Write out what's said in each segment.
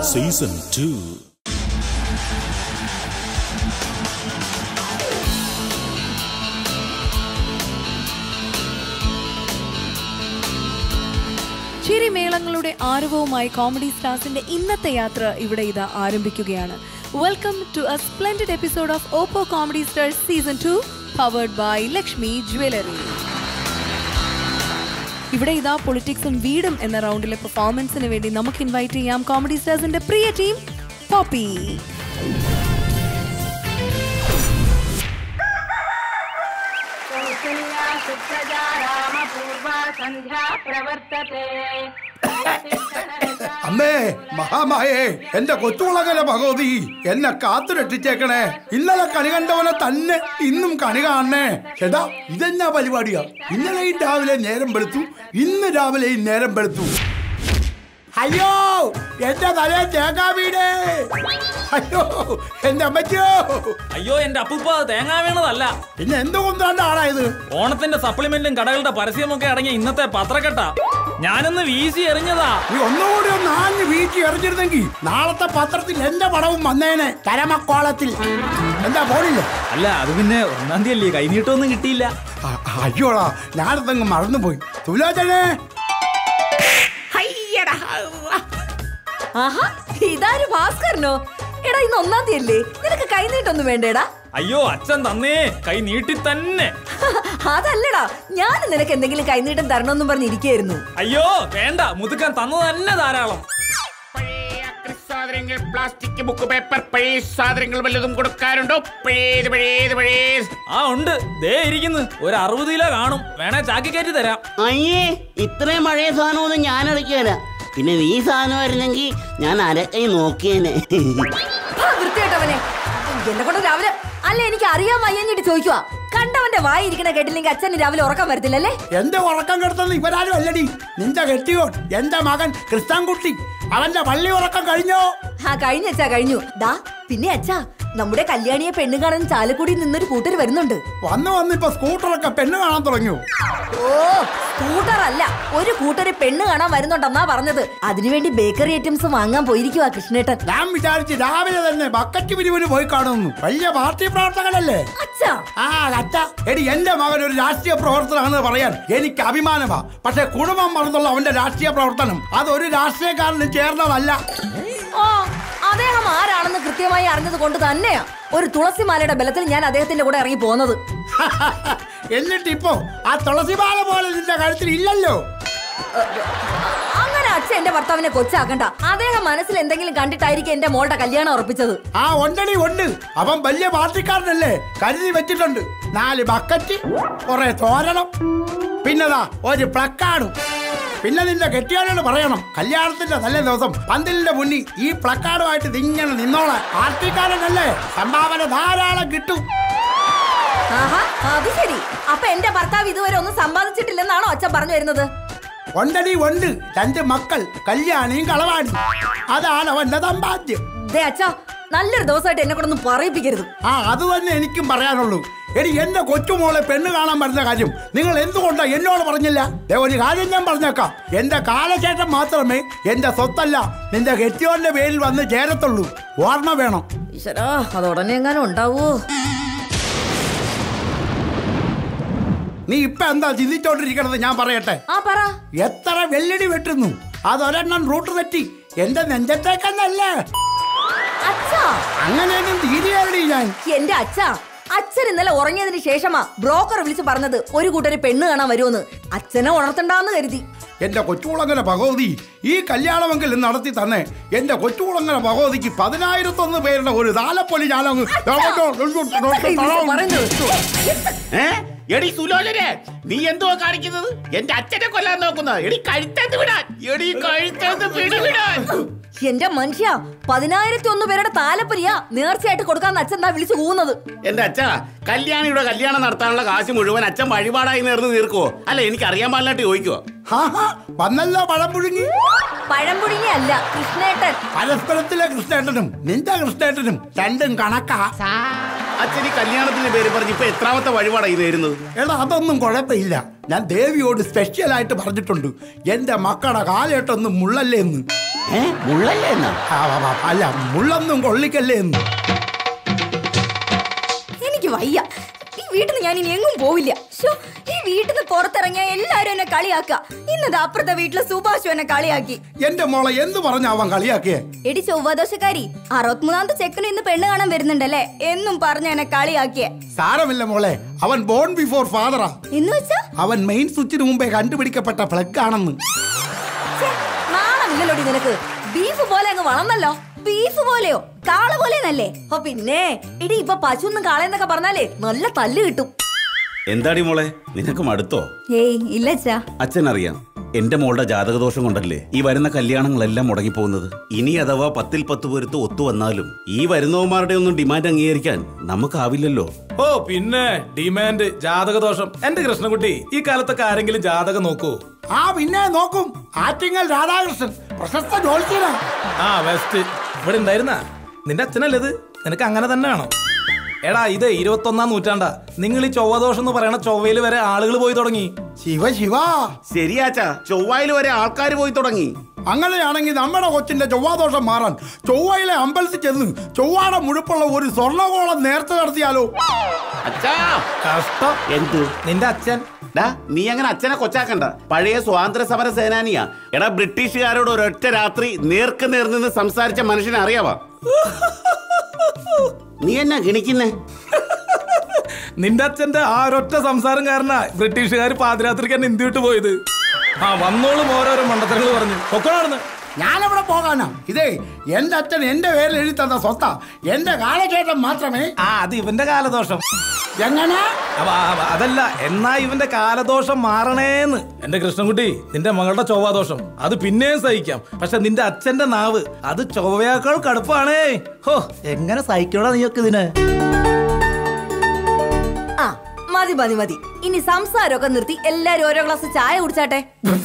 Season two ചിരിമേളങ്ങളുടെ ആരവവുമായി comedy സ്റ്റാർസിന്റെ ഇന്നത്തെ യാത്ര ഇവിടെ ഇതാ ആരംഭിക്കുകയാണ് welcome to a splendid episode of Oppo comedy stars season two powered by Lakshmi jewellery ഇവിടെ ഇതാ പൊളിറ്റിക്സും വീടും എന്ന റൗണ്ടിലെ പെർഫോമൻസിന് വേണ്ടി നമുക്ക് ഇൻവൈറ്റ് ചെയ്യാം കോമഡി സ്റ്റാർസിന്റെ പ്രിയ ടീം പോപ്പി कौसल्या सुप्रजा रामपूर्वा सन्ध्या प्रवर्तते അമ്മേ മഹാമായേ എന്റെ കൊച്ചുകുളകല ഭഗവതി എന്നെ കാത്തു രക്ഷിച്ചേക്കണേ ഇന്നലെ കണി കണ്ടവനെ തന്നെ ഇന്നും കണി കാണണേ ചേട്ടാ ഇതെന്നാ പരിപാടിയാ ഇന്നലെയും രാവിലെ നേരം വെളുത്തു ഇന്ന് രാവിലെയും നേരം വെളുത്തു അയ്യോ എന്റെ തലേ തേങ്ങാ വീടേ അയ്യോ എന്റെ അമ്മച്ചോ അയ്യോ എന്റെ അപ്പൂപ്പ തേങ്ങ വീണതല്ല പിന്നെ എന്തുകൊണ്ടാണ് ആളായത് ഓണത്തിന്റെ സപ്ലിമെന്റും കടകളുടെ പരസ്യമൊക്കെ അടങ്ങിയ ഇന്നത്തെ പത്രക്കെട്ട ഞാനൊന്ന് വീശി എറിഞ്ഞതാ നീ ഒന്നുകൂടി ഒന്ന് ആഞ്ഞ് വീട്ടിൽ എറിഞ്ഞിരുന്നെങ്കിൽ നാളത്തെ പത്രത്തിൽ എന്റെ പടവും വന്നേനെ കരമക്കോളത്തിൽ എന്താ പോണില്ല അല്ല അത് പിന്നെ ഒന്നാം തീയതി അല്ലേ കൈനീട്ടമൊന്നും കിട്ടിയില്ല അ- അയ്യോടാ ഞാനതങ്ങ് മറന്നുപോയി തുലാചനെ ആഹാ ഇതാര് ഭാസ്കരനോ എടാ ഇന്ന് ഒന്നാം തീയല്ലേ നിനക്ക് കൈനീട്ടൊന്നും വേണ്ടേടാ അയ്യോ അച്ഛൻ തന്നേ കൈ നീട്ടി തന്നെ അതല്ലടാ ഞാൻ നിനക്ക് എന്തെങ്കിലും കൈനീട്ടം തരണമെന്നും പറഞ്ഞിരിക്കായിരുന്നു അയ്യോ വേണ്ട മുതുക്കാൻ തന്നു തന്നെ ധാരാളം പഴയ സാധനങ്ങൾ പ്ലാസ്റ്റിക് ബുക്ക് പേപ്പർ പഴയ സാധനങ്ങൾ വല്ലതും കൊടുക്കാറുണ്ടോ പഴയത് പഴയത് പഴയത് ആ ഉണ്ട് ദേ ഇരിക്കുന്നു ഒരു അറുപത് കിലോ കാണും വേണേ ചാക്കി കയറ്റി തരാം അയ്യേ ഇത്രയും പഴയ സാധനമൊന്നും ഞാൻ അടയ്ക്കാല പിന്നെ നീ സാധനം വരുന്നെങ്കിൽ ഞാൻ അരക്കൈ നോക്കിയേനെ വൃത്തിയായിട്ടവനെ എന്നെ കൊണ്ട് രാവിലെ അല്ല എനിക്ക് അറിയാൻ വയ്യഞ്ഞിട്ട് ചോദിക്കുവാ കണ്ടവന്റെ വായിരിക്കണ കേട്ടില്ലെങ്കിൽ അച്ഛന് രാവിലെ ഉറക്കം വരത്തില്ലല്ലേ എന്റെ ഉറക്കം കെടുത്തുന്ന ഇവരാരും അല്ലടി നിന്റെ കെട്ടിയോൻ എന്റെ മകൻ ക്രിസ്താൻകുട്ടി അവന്റെ പള്ളി ഉറക്കം കഴിഞ്ഞോ ആ കഴിഞ്ഞ അച്ഛാ കഴിഞ്ഞു ദാ പിന്നെ അച്ഛാ നമ്മുടെ കല്യാണിയെ പെണ്ണ് കാണാൻ ചാലക്കുടി നിന്നൊരു കൂട്ടർ വരുന്നുണ്ട് വന്ന് വന്ന് ഇപ്പൊ സ്കൂട്ടറൊക്കെ പെണ്ണ് കാണാൻ തുടങ്ങിയോ ഓ സ്കൂട്ടർ അല്ല ഒരു കൂട്ടര് പെണ്ണ് കാണാൻ വരുന്നുണ്ടെന്നാ പറഞ്ഞത് അതിനുവേണ്ടി ബേക്കറി ഐറ്റംസ് വാങ്ങാൻ പോയിരിക്കുവാ കൃഷ്ണേട്ടൻ ഞാൻ വിചാരിച്ച് രാവിലെ തന്നെ ബക്കറ്റ് പിരിവിന് പോയി കാണുന്നു വലിയ പാർട്ടി പ്രവർത്തകനല്ലേ അച്ഛാ ആ അച്ഛ എടി എന്റെ മകൻ ഒരു രാഷ്ട്രീയ പ്രവർത്തനമാണെന്ന് പറയാൻ എനിക്ക് അഭിമാനമാ പക്ഷെ കുടുംബം മറന്നുള്ള അവന്റെ രാഷ്ട്രീയ പ്രവർത്തനം അതൊരു രാഷ്ട്രീയക്കാരനും ചേർന്നതല്ല ഓ അദ്ദേഹം ആരാണെന്ന് കൃത്യമായി അറിഞ്ഞത് കൊണ്ട് തന്നെയാ ഒരു തുളസിമാലയുടെ ബലത്തിൽ ഞാൻ അദ്ദേഹത്തിന്റെ കൂടെ ഇറങ്ങി പോന്നത് എന്നിട്ടിപ്പോ ആ തുളസിമാല പോലെ നിന്റെ കഴുത്തിൽ ഇല്ലല്ലോ അങ്ങനെ അച്ഛൻ എന്റെ ഭർത്താവിനെ കൊച്ചാക്കണ്ട അദ്ദേഹം മനസ്സിൽ എന്തെങ്കിലും കണ്ടിട്ടായിരിക്കും എന്റെ മോളുടെ കല്യാണം ഉറപ്പിച്ചത് ആ ഉണ്ടടി ഉണ്ട് അവൻ വലിയ പാർട്ടിക്കാരനല്ലേ കരുതി വെച്ചിട്ടുണ്ട് നാല് ബക്കറ്റ് കുറെ തോരണം പിന്നതാ ഒരു പ്ലക്കാർഡും പിന്നെ നിന്റെ കെട്ടിയാലോട് പറയണം കല്യാണത്തിന്റെ തലേ ദിവസം പന്തലിന്റെ മുന്നിൽ ഈ പ്ലക്കാർഡുമായിട്ട് ഇതിങ്ങനെ നിന്നോളാം പാർട്ടിക്കാരനല്ലേ സംഭാവന ധാരാളം കിട്ടും ആഹാ അത് ശരി അപ്പൊ എന്റെ ഭർത്താവ് ഇതുവരെ ഒന്നും സമ്പാദിച്ചിട്ടില്ലെന്നാണോ അച്ഛൻ പറഞ്ഞു വരുന്നത് ഒണ്ടടി ഉണ്ട് രണ്ട് മക്കൾ കല്യാണിയും കളവാണി അതാണ് അവന്റെ സമ്പാദ്യം ദേ അച്ഛാ നല്ലൊരു ദിവസമായിട്ട് എന്നെ കൊണ്ടൊന്നും പറയിപ്പിക്കരുത് ആ അത് തന്നെ എനിക്കും പറയാനുള്ളൂ എടി എന്റെ കൊച്ചുമോളെ പെണ്ണ് കാണാൻ വരുന്ന കാര്യം നിങ്ങൾ എന്തുകൊണ്ടാ എന്നോട് പറഞ്ഞില്ല ദേ ഒരു കാര്യം ഞാൻ പറഞ്ഞേക്കാം എന്റെ കാലശേഷം മാത്രമേ എന്റെ സ്വത്തല്ല നിന്റെ കെട്ടിയോന്റെ പേരിൽ വന്ന് ചേരത്തുള്ളൂ ഓർമ്മ വേണം ഈശ്വരാ അത് ഉടനെ എങ്ങാനും ഉണ്ടാവോ നീ ഇപ്പൊ എന്താ ചിന്തിച്ചോണ്ടിരിക്കണത് ഞാൻ പറയട്ടെ ആ പറ എത്ര വെല്ലടി വെട്ടുന്നു അതൊരെണ്ണം റൂട്ട് തെറ്റി എന്റെ നെഞ്ചത്തേക്കെന്നല്ലേ അച്ഛാ അങ്ങനെയൊന്നും തീരുകയടി ഞാൻ എന്റെ അച്ഛാ അച്ഛൻ ഇന്നലെ ഉറങ്ങിയതിന് ശേഷമാ ബ്രോക്കർ വിളിച്ച് പറഞ്ഞത് ഒരു കൂട്ടര് പെണ്ണ് കാണാൻ വരുമെന്ന് അച്ഛനെ ഉണർത്തണ്ടാന്ന് കരുതി എന്റെ കൊച്ചുകുളങ്ങര ഭഗവതി ഈ കല്യാണമെങ്കിലും നടത്തി തന്നെ എന്റെ കൊച്ചുകുളങ്ങര ഭഗവതിക്ക് പതിനായിരത്തൊന്ന് പേരുടെ ഒരു താലപ്പൊലി ഞാനങ്ങ് പറയുന്നത് ഏ? എടി സുലോചനെ നീ എന്തുവാ കാണിക്കുന്നത് എന്റെ അച്ഛനെ കൊല്ലാൻ നോക്കുന്ന എടി കഴുത്തെന്ന് വിടാൻ എടി കഴുത്തെന്ന് പിടിവിടാൻ എന്റെ മനുഷ്യ പതിനായിരത്തി ഒന്ന് പേരുടെ താലപ്പൊലിയാ നേർച്ചയായിട്ട് കൊടുക്കാന്ന് അച്ഛൻ എന്താ വിളിച്ചു പോകുന്നത് എന്റെ അച്ഛ കല്യാണിയുടെ കല്യാണം നടത്താനുള്ള കാശ് മുഴുവൻ അച്ഛൻ വഴിപാടായി നേർന്ന് തീർക്കുവോ അല്ല എനിക്ക് അറിയാൻ പാടില്ലാട്ട് ചോദിക്കുവോ വന്നല്ലോ പഴം പുഴുങ്ങി പഴംപുഴുങ്ങി അല്ല കൃഷ്ണേട്ടൻ പരസ്പരത്തിലെ കൃഷ്ണേട്ടനും നിന്റെ കൃഷ്ണേട്ടനും രണ്ടും കണക്കാ അച്ഛൻ ഈ കല്യാണത്തിന്റെ പേര് പറഞ്ഞ് ഇപ്പൊ എത്രാമത്തെ വഴിപാടായി നേരുന്നത് എടാ അതൊന്നും കുഴപ്പമില്ല ഞാൻ ദേവിയോട് സ്പെഷ്യൽ ആയിട്ട് പറഞ്ഞിട്ടുണ്ട് എന്റെ മക്കളുടെ കാലേട്ടൊന്നും മുള്ളല്ലേ എന്ന് ഏ മുള്ളല്ലേ എന്നാ ആ, ആ, ആ, അല്ല മുള്ളൊന്നും കൊള്ളിക്കല്ലേ എന്ന് എനിക്ക് വയ്യ ഈ വീട്ടിൽ നിന്ന് ഞാൻ ഇനി എങ്ങും പോവില്ല ശോ, ഈ വീട്ടിൽ നിന്ന് പുറത്തിറങ്ങിയ എല്ലാരും എന്നെ കളിയാക്ക ഇന്നത് അപ്പുറത്തെ വീട്ടിലെ സുഭാഷു എന്നെ കളിയാക്കി എന്റെ മോളെ എന്ത് പറഞ്ഞ അവൻ കളിയാക്കിയേ എടി ചൊവ്വാദോശക്കാരി അറുപത്തിമൂന്നാമത്തെ ചെക്കനും ഇന്ന് പെണ്ണ് കാണാൻ വരുന്നുണ്ടല്ലേ എന്നും പറഞ്ഞ എന്നെ കളിയാക്കിയ സാരമില്ല മോളെ അവൻ ബോൺ ബിഫോർ ഫാദറാ എന്ന് വെച്ചാ അവൻ മെയിൻ സ്വിച്ചിന് മുമ്പേ കണ്ടുപിടിക്കപ്പെട്ട പ്ലഗ് ആണെന്ന് ഛെ, നാണമില്ലല്ലോടി നിനക്ക് ബീഫ് പോലെ അങ്ങ് വളർന്നല്ലോ ബീഫ് പോലെയോ കാള പോലെന്നല്ലേ ഓ പിന്നെ ഇടി ഇപ്പൊ പശു കാളയെന്നൊക്കെ പറഞ്ഞാലേ നല്ല തല്ല് കിട്ടും എന്താടി മോളെ നിനക്ക് മടുത്തോ ഏയ് ഇല്ലച്ചാ അച്ഛൻ അറിയാം എന്റെ മോളുടെ ജാതകദോഷം കൊണ്ടല്ലേ ഈ വരുന്ന കല്യാണങ്ങളെല്ലാം മുടങ്ങിപ്പോകുന്നത് ഇനി അഥവാ പത്തിൽ പത്ത് പേരുത്ത് ഒത്തു വന്നാലും ഈ വരുന്നവന്മാരുടെ ഒന്നും ഡിമാൻഡ് അംഗീകരിക്കാൻ നമുക്കാവില്ലല്ലോ ഓ പിന്നെ ഡിമാൻഡ് ജാതകദോഷം എന്റെ കൃഷ്ണൻകുട്ടി ഈ കാലത്തൊക്കെ ആരെങ്കിലും ജാതകം നോക്കൂ ആ പിന്നെ നോക്കും ആറ്റിങ്ങൽ രാധാകൃഷ്ണൻ പ്രശസ്ത ജോത്സ്യനാ ആ വെസ്റ്റ് ഇവിടെ ഉണ്ടായിരുന്ന നിന്റെ അച്ഛനല്ലേ ഇത് നിനക്ക് അങ്ങനെ തന്നെ വേണം എടാ ഇത് ഇരുപത്തൊന്നാം നൂറ്റാണ്ടാ നിങ്ങൾ ഈ ചൊവ്വദോഷം എന്ന് പറയണ ചൊവ്വയിൽ വരെ ആളുകൾ പോയി തുടങ്ങി ശിവ ശിവ ശരിയാച്ചാ ചൊവ്വായിൽ വരെ ആൾക്കാർ പോയി തുടങ്ങി അങ്ങനെയാണെങ്കിൽ നമ്മുടെ കൊച്ചിന്റെ ചൊവ്വാദോഷം മാറാൻ ചൊവ്വയിലെ അമ്പലത്തിൽ ചെന്ന് ചൊവ്വാടെ മുഴുപ്പുള്ള ഒരു സ്വർണ്ണകോളം നേരത്തെ നടത്തിയാലോ അച്ഛാ കഷ്ടം എന്ത് നിന്റെ അച്ഛൻ ഡാ നീ അങ്ങനെ അച്ഛനെ കൊച്ചാക്കണ്ട പഴയ സ്വാതന്ത്ര്യ സമര സേനാനിയാ എടാ ബ്രിട്ടീഷുകാരോട് ഒരൊറ്റ രാത്രി നേർക്ക് നേർ നിന്ന് സംസാരിച്ച മനുഷ്യനെ അറിയാവാ നീ എന്നാ ഗണിക്കുന്നേ നിന്റെ അച്ഛന്റെ ആ ഒരൊറ്റ സംസാരം കാരണ ബ്രിട്ടീഷുകാർ പാതിരാത്രിക്ക് തന്നെ ഇന്ത്യ വിട്ട് പോയത് ആ വന്നോളും ഓരോരോ മണ്ടത്തരങ്ങൾ പറഞ്ഞു പൊക്കോളായിരുന്നു ഞാനെവിടെ പോകാനാ ഇതേ എന്റെ അച്ഛൻ എന്റെ പേരിൽ എഴുതി തന്ന സ്വത്താ എന്റെ കാലശേഷം മാത്രമേ ആ അത് ഇവന്റെ കാലദോഷം എങ്ങനെ അവ- അവ- അതല്ല എന്നാ ഇവന്റെ കാലദോഷം മാറണേന്ന് എന്റെ കൃഷ്ണൻകുട്ടി നിന്റെ മകളുടെ ചൊവ്വാദോഷം അത് പിന്നെയും സഹിക്കാം പക്ഷെ നിന്റെ അച്ഛന്റെ നാവ് അത് ചൊവ്വയേക്കാൾ കടുപ്പാണേ ഹോ എങ്ങനെ സഹിക്കണോ നീയൊക്കെ ഇതിന് ആ മതി മതി മതി ഇനി സംസാരമൊക്കെ നിർത്തി എല്ലാരും ഓരോ ഗ്ലാസ് ചായ കുടിച്ചാട്ടെ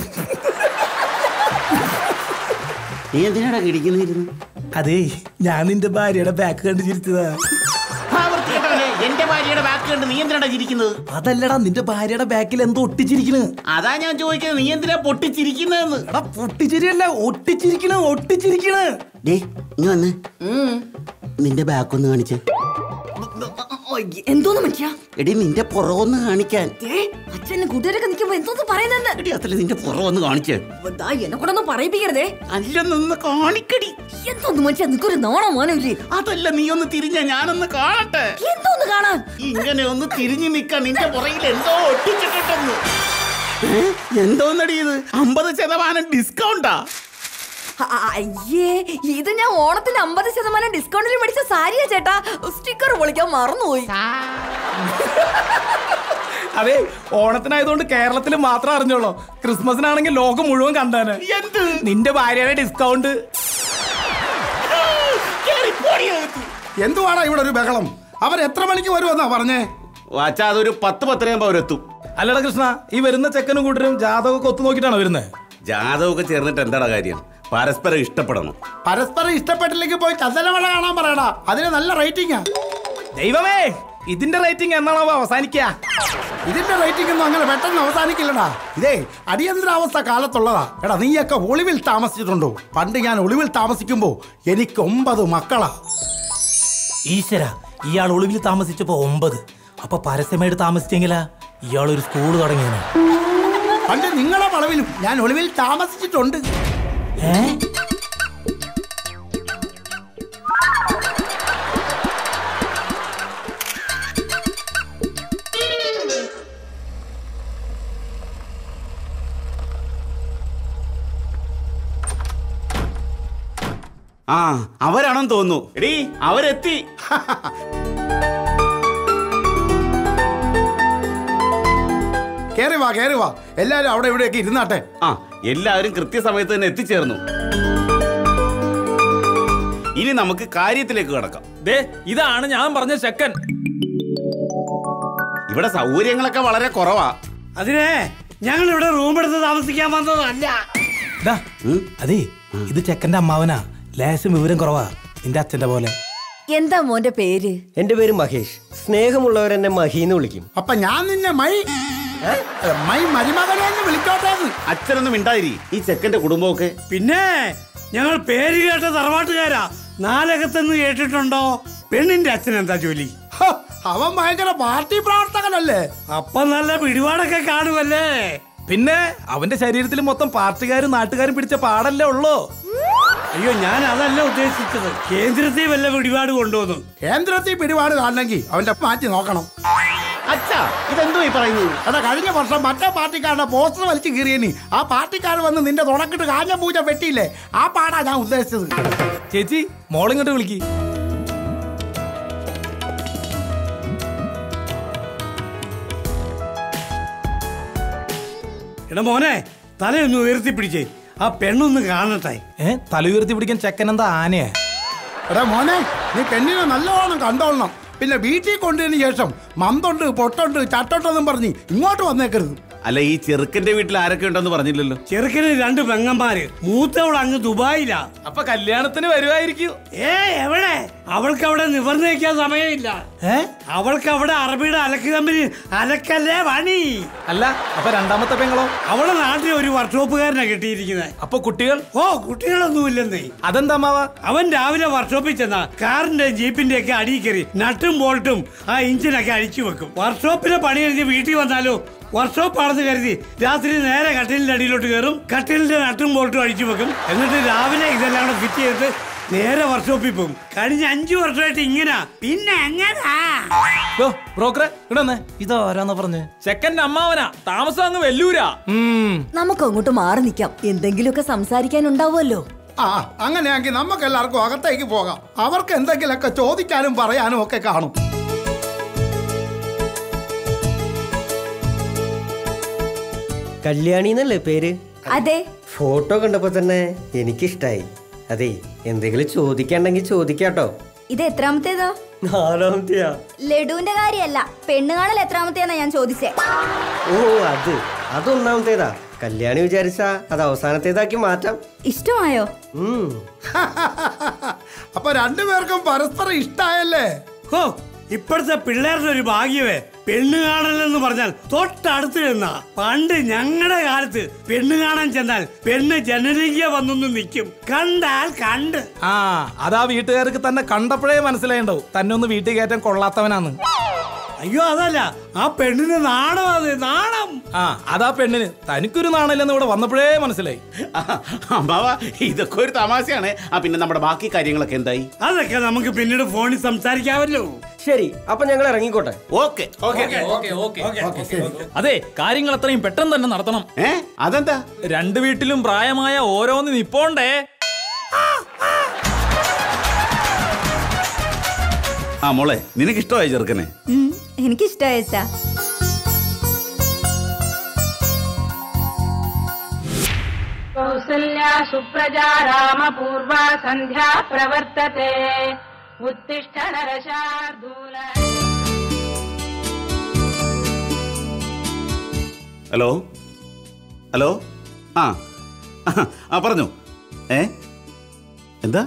നീ എന്തിനാടാ ഗണിക്കുന്നിരുന്നു അതേ ഞാൻ നിന്റെ ഭാര്യയുടെ ബാക്ക് കണ്ട് ചിരിച്ചതാ എന്റെ ഭാര്യയുടെ ബാക്ക് കണ്ട് നീ എന്തിനാ ചിരിക്കുന്നത് അതല്ലടാ നിന്റെ ഭാര്യയുടെ ബാക്കിൽ എന്തോ ഒട്ടിച്ചിരിക്കണ് അതാ ഞാൻ ചോദിക്കുന്നത് നീ എന്തിനാ പൊട്ടിച്ചിരിക്കുന്നതെന്ന് എടാ പൊട്ടിച്ചിരിയല്ല ഒട്ടിച്ചിരിക്കണ് ഒട്ടിച്ചിരിക്കണ് ഡേ ഇനി വന്ന് നിന്റെ ബാക്ക് ഒന്ന് കാണിച്ചേ എന്തോന്ന് മനുഷ്യ എടി നിന്റെ പുറമൊന്ന് കാണിക്കാൻ അച്ഛന് കൂട്ടുകാരൊക്കെ നിൽക്കുമ്പോ എന്തോന്ന് പറയുന്നെന്ന് എടി അത്ര നിന്റെ പുറമൊന്ന് കാണിച്ചേ ദാ എന്നെ കൂടെ ഒന്നും പറയിപ്പിക്കരുതേ അല്ലെന്നൊന്ന് കാണിക്കടി എന്തോന്ന് മനുഷ്യ നിനക്കൊരു നാണം മോനമില്ലേ അതല്ല നീ ഒന്ന് തിരിഞ്ഞ ഞാനൊന്ന് കാണട്ടെ എന്തോന്ന് കാണാൻ ഇങ്ങനെ ഒന്ന് തിരിഞ്ഞു നിക്കാൻ നിന്റെ പുറകിൽ എന്തോ ഒട്ടിച്ചിട്ടുണ്ടെന്ന് ഏ? എന്തോന്നടി ഇത് അമ്പത് ശതമാനം ഡിസ്കൗണ്ടാ ആ, ആ, അയ്യേ ഇത് ഞാൻ ഓണത്തിന് അമ്പത് ശതമാനം ഡിസ്കൗണ്ടിൽ മേടിച്ച സാരിയാ ചേട്ടാ സ്റ്റിക്കർ പൊളിക്കാൻ മറന്നുപോയി അതെ ഓണത്തിനായതുകൊണ്ട് കേരളത്തിൽ മാത്രം അറിഞ്ഞോളൂ ക്രിസ്മസിനാണെങ്കിൽ ലോകം മുഴുവൻ കണ്ടാന് എന്ത് നിന്റെ ഭാര്യയുടെ ഡിസ്കൗണ്ട് കേറിപ്പോടി അകത്ത്. എന്തുവാടാ ഇവിടെ ഒരു ബഹളം അവർ എത്ര മണിക്ക് വരുമെന്നാ പറഞ്ഞേ അച്ഛാ അതൊരു പത്ത് പത്തരയാകുമ്പോ അവരെത്തും അല്ലടാ കൃഷ്ണ ഈ വരുന്ന ചെക്കനും കൂട്ടരും ജാതകമൊക്കെ ഒത്തു നോക്കിയിട്ടാണ് വരുന്നത് ജാതകമൊക്കെ ചേർന്നിട്ട് എന്താടാ കാര്യം പരസ്പരം ഇഷ്ടപ്പെടണം പരസ്പരം ഇഷ്ടപ്പെട്ടില്ലെങ്കിൽ പോയി ചന്ദനമഴ കാണാൻ പറയടാ അതിന് നല്ല റേറ്റിംഗാ ദൈവമേ ഇതിന്റെ റേറ്റിംഗ് എന്നാണോ അവസാനിക്കുക ഇതിന്റെ റേറ്റിംഗ് ഒന്നും അങ്ങനെ പെട്ടെന്ന് അവസാനിക്കില്ലടാ ഇതേ അടിയന്തരാവസ്ഥ കാലത്തുള്ളതാ എടാ നീയൊക്കെ ഒളിവിൽ താമസിച്ചിട്ടുണ്ടോ പണ്ട് ഞാൻ ഒളിവിൽ താമസിക്കുമ്പോ എനിക്ക് ഒമ്പത് മക്കളാ ഈശ്വര ഇയാൾ ഒളിവിൽ താമസിച്ചപ്പോ ഒമ്പത് അപ്പൊ പരസ്യമായിട്ട് താമസിച്ചെങ്കിലാ ഇയാൾ ഒരു സ്കൂൾ തുടങ്ങിയത് പണ്ട് നിങ്ങളെ വളവിലും ഞാൻ ഒളിവിൽ താമസിച്ചിട്ടുണ്ട് ഏ ആ അവരാണെന്ന് തോന്നുന്നു എടീ അവരെത്തി കേറി വാ കേറി വാ എല്ലാരും അവിടെ ഇവിടെയൊക്കെ ഇരുന്നാട്ടെ ആ എല്ലാവരും കൃത്യസമയത്ത് തന്നെ എത്തിച്ചേർന്നു ഇനി നമുക്ക് കാര്യത്തിലേക്ക് കിടക്കാം ദേ ഇതാണ് ഞാൻ പറഞ്ഞ ചെക്കൻ ഇവിടെ സൗകര്യങ്ങളൊക്കെ വളരെ കുറവാ അതിനെ ഞങ്ങൾ ഇവിടെ റൂം എടുത്ത് താമസിക്കാൻ വന്നതല്ല ദാ, അതേ ഇത് ചെക്കന്റെ അമ്മാവനാ ലേശം വിവരം കുറവാ നിന്റെ അച്ഛന്റെ പോലെ എന്താ മോന്റെ പേര് എന്റെ പേര് മഹേഷ് സ്നേഹമുള്ളവരെന്നെ മഹീന്ന് വിളിക്കും അപ്പൊ ഞാൻ നിന്നെ മൈ മൈ മരുമകനെ എന്ന് വിളിച്ചോട്ടേന്ന് അച്ഛനൊന്നും മിണ്ടാതിരി ഈ ചെക്കന്റെ കുടുംബമൊക്കെ പിന്നെ ഞങ്ങൾ പേര് കേട്ട തറവാട്ടുകാരാ നാലകത്തെന്ന് കേട്ടിട്ടുണ്ടോ പെണ്ണിന്റെ അച്ഛൻ എന്താ ജോലി ഹ, അവൻ ഭയങ്കര പാർട്ടി പ്രവർത്തകനല്ലേ അപ്പൊ നല്ല പിടിപാടൊക്കെ കാണുമല്ലേ പിന്നെ അവന്റെ ശരീരത്തിൽ മൊത്തം പാർട്ടിക്കാരും നാട്ടുകാരും പിടിച്ച പാടല്ലേ ഉള്ളൂ അയ്യോ ഞാൻ അതല്ല ഉദ്ദേശിച്ചത് കേന്ദ്രത്തിൽ വല്ല പിടിപാട് കൊണ്ടുവന്നു കേന്ദ്രത്തിൽ പിടിപാട് കാണണമെങ്കിൽ അവന്റെ മാറ്റി നോക്കണം അച്ഛാ ഇതെന്തോ ഈ പറയുന്നത് എടാ കഴിഞ്ഞ വർഷം മറ്റേ പാർട്ടിക്കാരുടെ പോസ്റ്റർ വലിച്ചു കീറിയനി ആ പാർട്ടിക്കാർ വന്ന് നിന്റെ തുണക്കിട്ട് കാഞ്ഞ പൂജ വെട്ടിയില്ലേ ആ പാടാ ഞാൻ ഉദ്ദേശിച്ചത് ചേച്ചി മോളിങ്ങോട്ട് വിളിക്ക് എടാ മോനെ തലയൊന്ന് ഉയർത്തി പിടിച്ചേ ആ പെണ്ണൊന്ന് കാണട്ടെ ഏ തല ഉയർത്തി പിടിക്കാൻ ചെക്കൻ എന്താ ആനയാ എടാ മോനെ നീ പെണ്ണിനെ നല്ലോണം കണ്ടോളണം പിന്നെ വീട്ടിൽ കൊണ്ടതിന് ശേഷം മന്തുണ്ട് പൊട്ടുണ്ട് ചട്ടുണ്ടെന്നും പറഞ്ഞ് ഇങ്ങോട്ട് വന്നേക്കരുത് അല്ല ഈ ചെറുക്കന്റെ വീട്ടിൽ ആരൊക്കെ ഉണ്ടെന്ന് പറഞ്ഞില്ലല്ലോ ചെറുക്കന് രണ്ട് പെങ്ങന്മാര് മൂത്തവൾ അങ്ങ് ദുബായിലാ അപ്പൊ കല്യാണത്തിന് വരുമായിരിക്കും ഏ എവിടെ അവൾക്ക് അവിടെ നിവർന്നു വയ്ക്കാൻ സമയമില്ല ഏ അവൾക്ക് അവിടെ അറബിയുടെ അലക്ക് കമ്പനി അലക്കല്ലേ പണി അല്ല അപ്പൊ രണ്ടാമത്തെ പെങ്ങളോ അവളെ നാട്ടിൽ ഒരു വർക്ക്ഷോപ്പുകാരനാ കിട്ടിയിരിക്കുന്നത് അപ്പൊ കുട്ടികൾ ഓ കുട്ടികളൊന്നുമില്ലെന്നേ അതെന്താ മാവ അവൻ രാവിലെ വർക്ക്ഷോപ്പിൽ ചെന്ന കാറിന്റെ ജീപ്പിന്റെ ഒക്കെ അടിയിൽ കയറി നട്ടും ബോൾട്ടും ആ എഞ്ചിനൊക്കെ അഴിച്ചു വെക്കും വർക്ക്ഷോപ്പിലെ പണി കഴിഞ്ഞ് വീട്ടിൽ വന്നാലോ വർക്ക്ഷോപ്പ് ആണെന്ന് കരുതി രാത്രി നേരെ കട്ടിലിന്റെ അടിയിലോട്ട് കയറും കട്ടിലിന്റെ നട്ടും ബോൾട്ടും അഴിച്ചു വെക്കും എന്നിട്ട് രാവിലെ ഇതെല്ലാം കൂടെ ഫിറ്റ് ചെയ്തിട്ട് നേരെ വർക്ക്ഷോപ്പിൽ പോകും കഴിഞ്ഞ അഞ്ചു വർഷമായിട്ട് ഇങ്ങനെ പിന്നെ എങ്ങനാ യോ ബ്രോക്കറെ ഇവിടെ വന്നേ ഇത് ആരാന്നാ പറഞ്ഞ് ചെക്കന്റെ അമ്മാവനാ താമസം അങ്ങ് വെല്ലൂരാ ഉം നമുക്ക് അങ്ങോട്ട് മാറി നിൽക്കാം എന്തെങ്കിലുമൊക്കെ സംസാരിക്കാൻ ഉണ്ടാവുമല്ലോ ആ അങ്ങനെയാണെങ്കിൽ നമുക്ക് എല്ലാവർക്കും അകത്തേക്ക് പോകാം അവർക്ക് എന്തെങ്കിലുമൊക്കെ ചോദിക്കാനും പറയാനും ഒക്കെ കാണും കല്യാണി എന്നല്ലേ പേര് അതെ ഫോട്ടോ കണ്ടപ്പോ തന്നെ എനിക്കിഷ്ടായി അതെ എന്തെങ്കിലും ചോദിക്കണ്ടെങ്കിൽ ചോദിക്കാട്ടോ ഇത് എത്രാമത്തേതാ നാലാമത്തെയാ ലഡുവിന്റെ കാര്യല്ല പെണ്ണ് കാണൽ എത്രാമത്തേന്നാ ഞാൻ ചോദിച്ചേ ഓ അത് അതൊന്നാമത്തേതാ കല്യാണി വിചാരിച്ചാ അത് അവസാനത്തേതാക്കി മാറ്റാം ഇഷ്ടമായോ ഉം അപ്പൊ രണ്ടുപേർക്കും പരസ്പരം ഇഷ്ടായല്ലേ ഹോ ഇപ്പോഴത്തെ പിള്ളേരുടെ ഒരു ഭാഗ്യമേ പെണ്ണ് കാണലെന്ന് പറഞ്ഞാൽ തൊട്ടടുത്ത് ചെന്നാ പണ്ട് ഞങ്ങളുടെ കാലത്ത് പെണ്ണ് കാണാൻ ചെന്നാൽ പെണ്ണ് ജനനീയ വന്നൊന്ന് നിൽക്കും കണ്ടാൽ കണ്ട് ആ അതാ വീട്ടുകാർക്ക് തന്നെ കണ്ടപ്പോഴേ മനസ്സിലായിണ്ടാവും തന്നെ ഒന്ന് വീട്ടിൽ കയറ്റാൻ കൊള്ളാത്തവനാന്ന് അയ്യോ അതല്ല ആ പെണ്ണിന് നാണം അത് നാണം ആ അതാ പെണ്ണിന് തനിക്കൊരു നാണല്ലെന്ന് ഇവിടെ വന്നപ്പോഴേ മനസ്സിലായി അമ്മാവ ഇതൊക്കെ ഒരു തമാശയാണ് ആ പിന്നെ നമ്മുടെ ബാക്കി കാര്യങ്ങളൊക്കെ എന്തായി അതൊക്കെ നമുക്ക് പിന്നീട് ഫോണിൽ സംസാരിക്കാമല്ലോ ശരി അപ്പൊ ഞങ്ങൾ ഇറങ്ങിക്കോട്ടെ ഓക്കെ അതെ കാര്യങ്ങൾ അത്രയും പെട്ടെന്ന് തന്നെ നടത്തണം ഏ അതെന്താ രണ്ടു വീട്ടിലും പ്രായമായ ഓരോന്ന് നിപ്പോണ്ടേ ആ മോളെ നിനക്ക് ഇഷ്ടമായി ചെറുക്കനെ എനിക്കിഷ്ടമായ അച്ഛാ कौसल्या सुप्रजा रामपूर्वा सन्ध्या प्रवर्तते उत्तिष्ठ नरशार्दूल ഹലോ ഹലോ ആ ആ പറഞ്ഞു ഏ എന്താ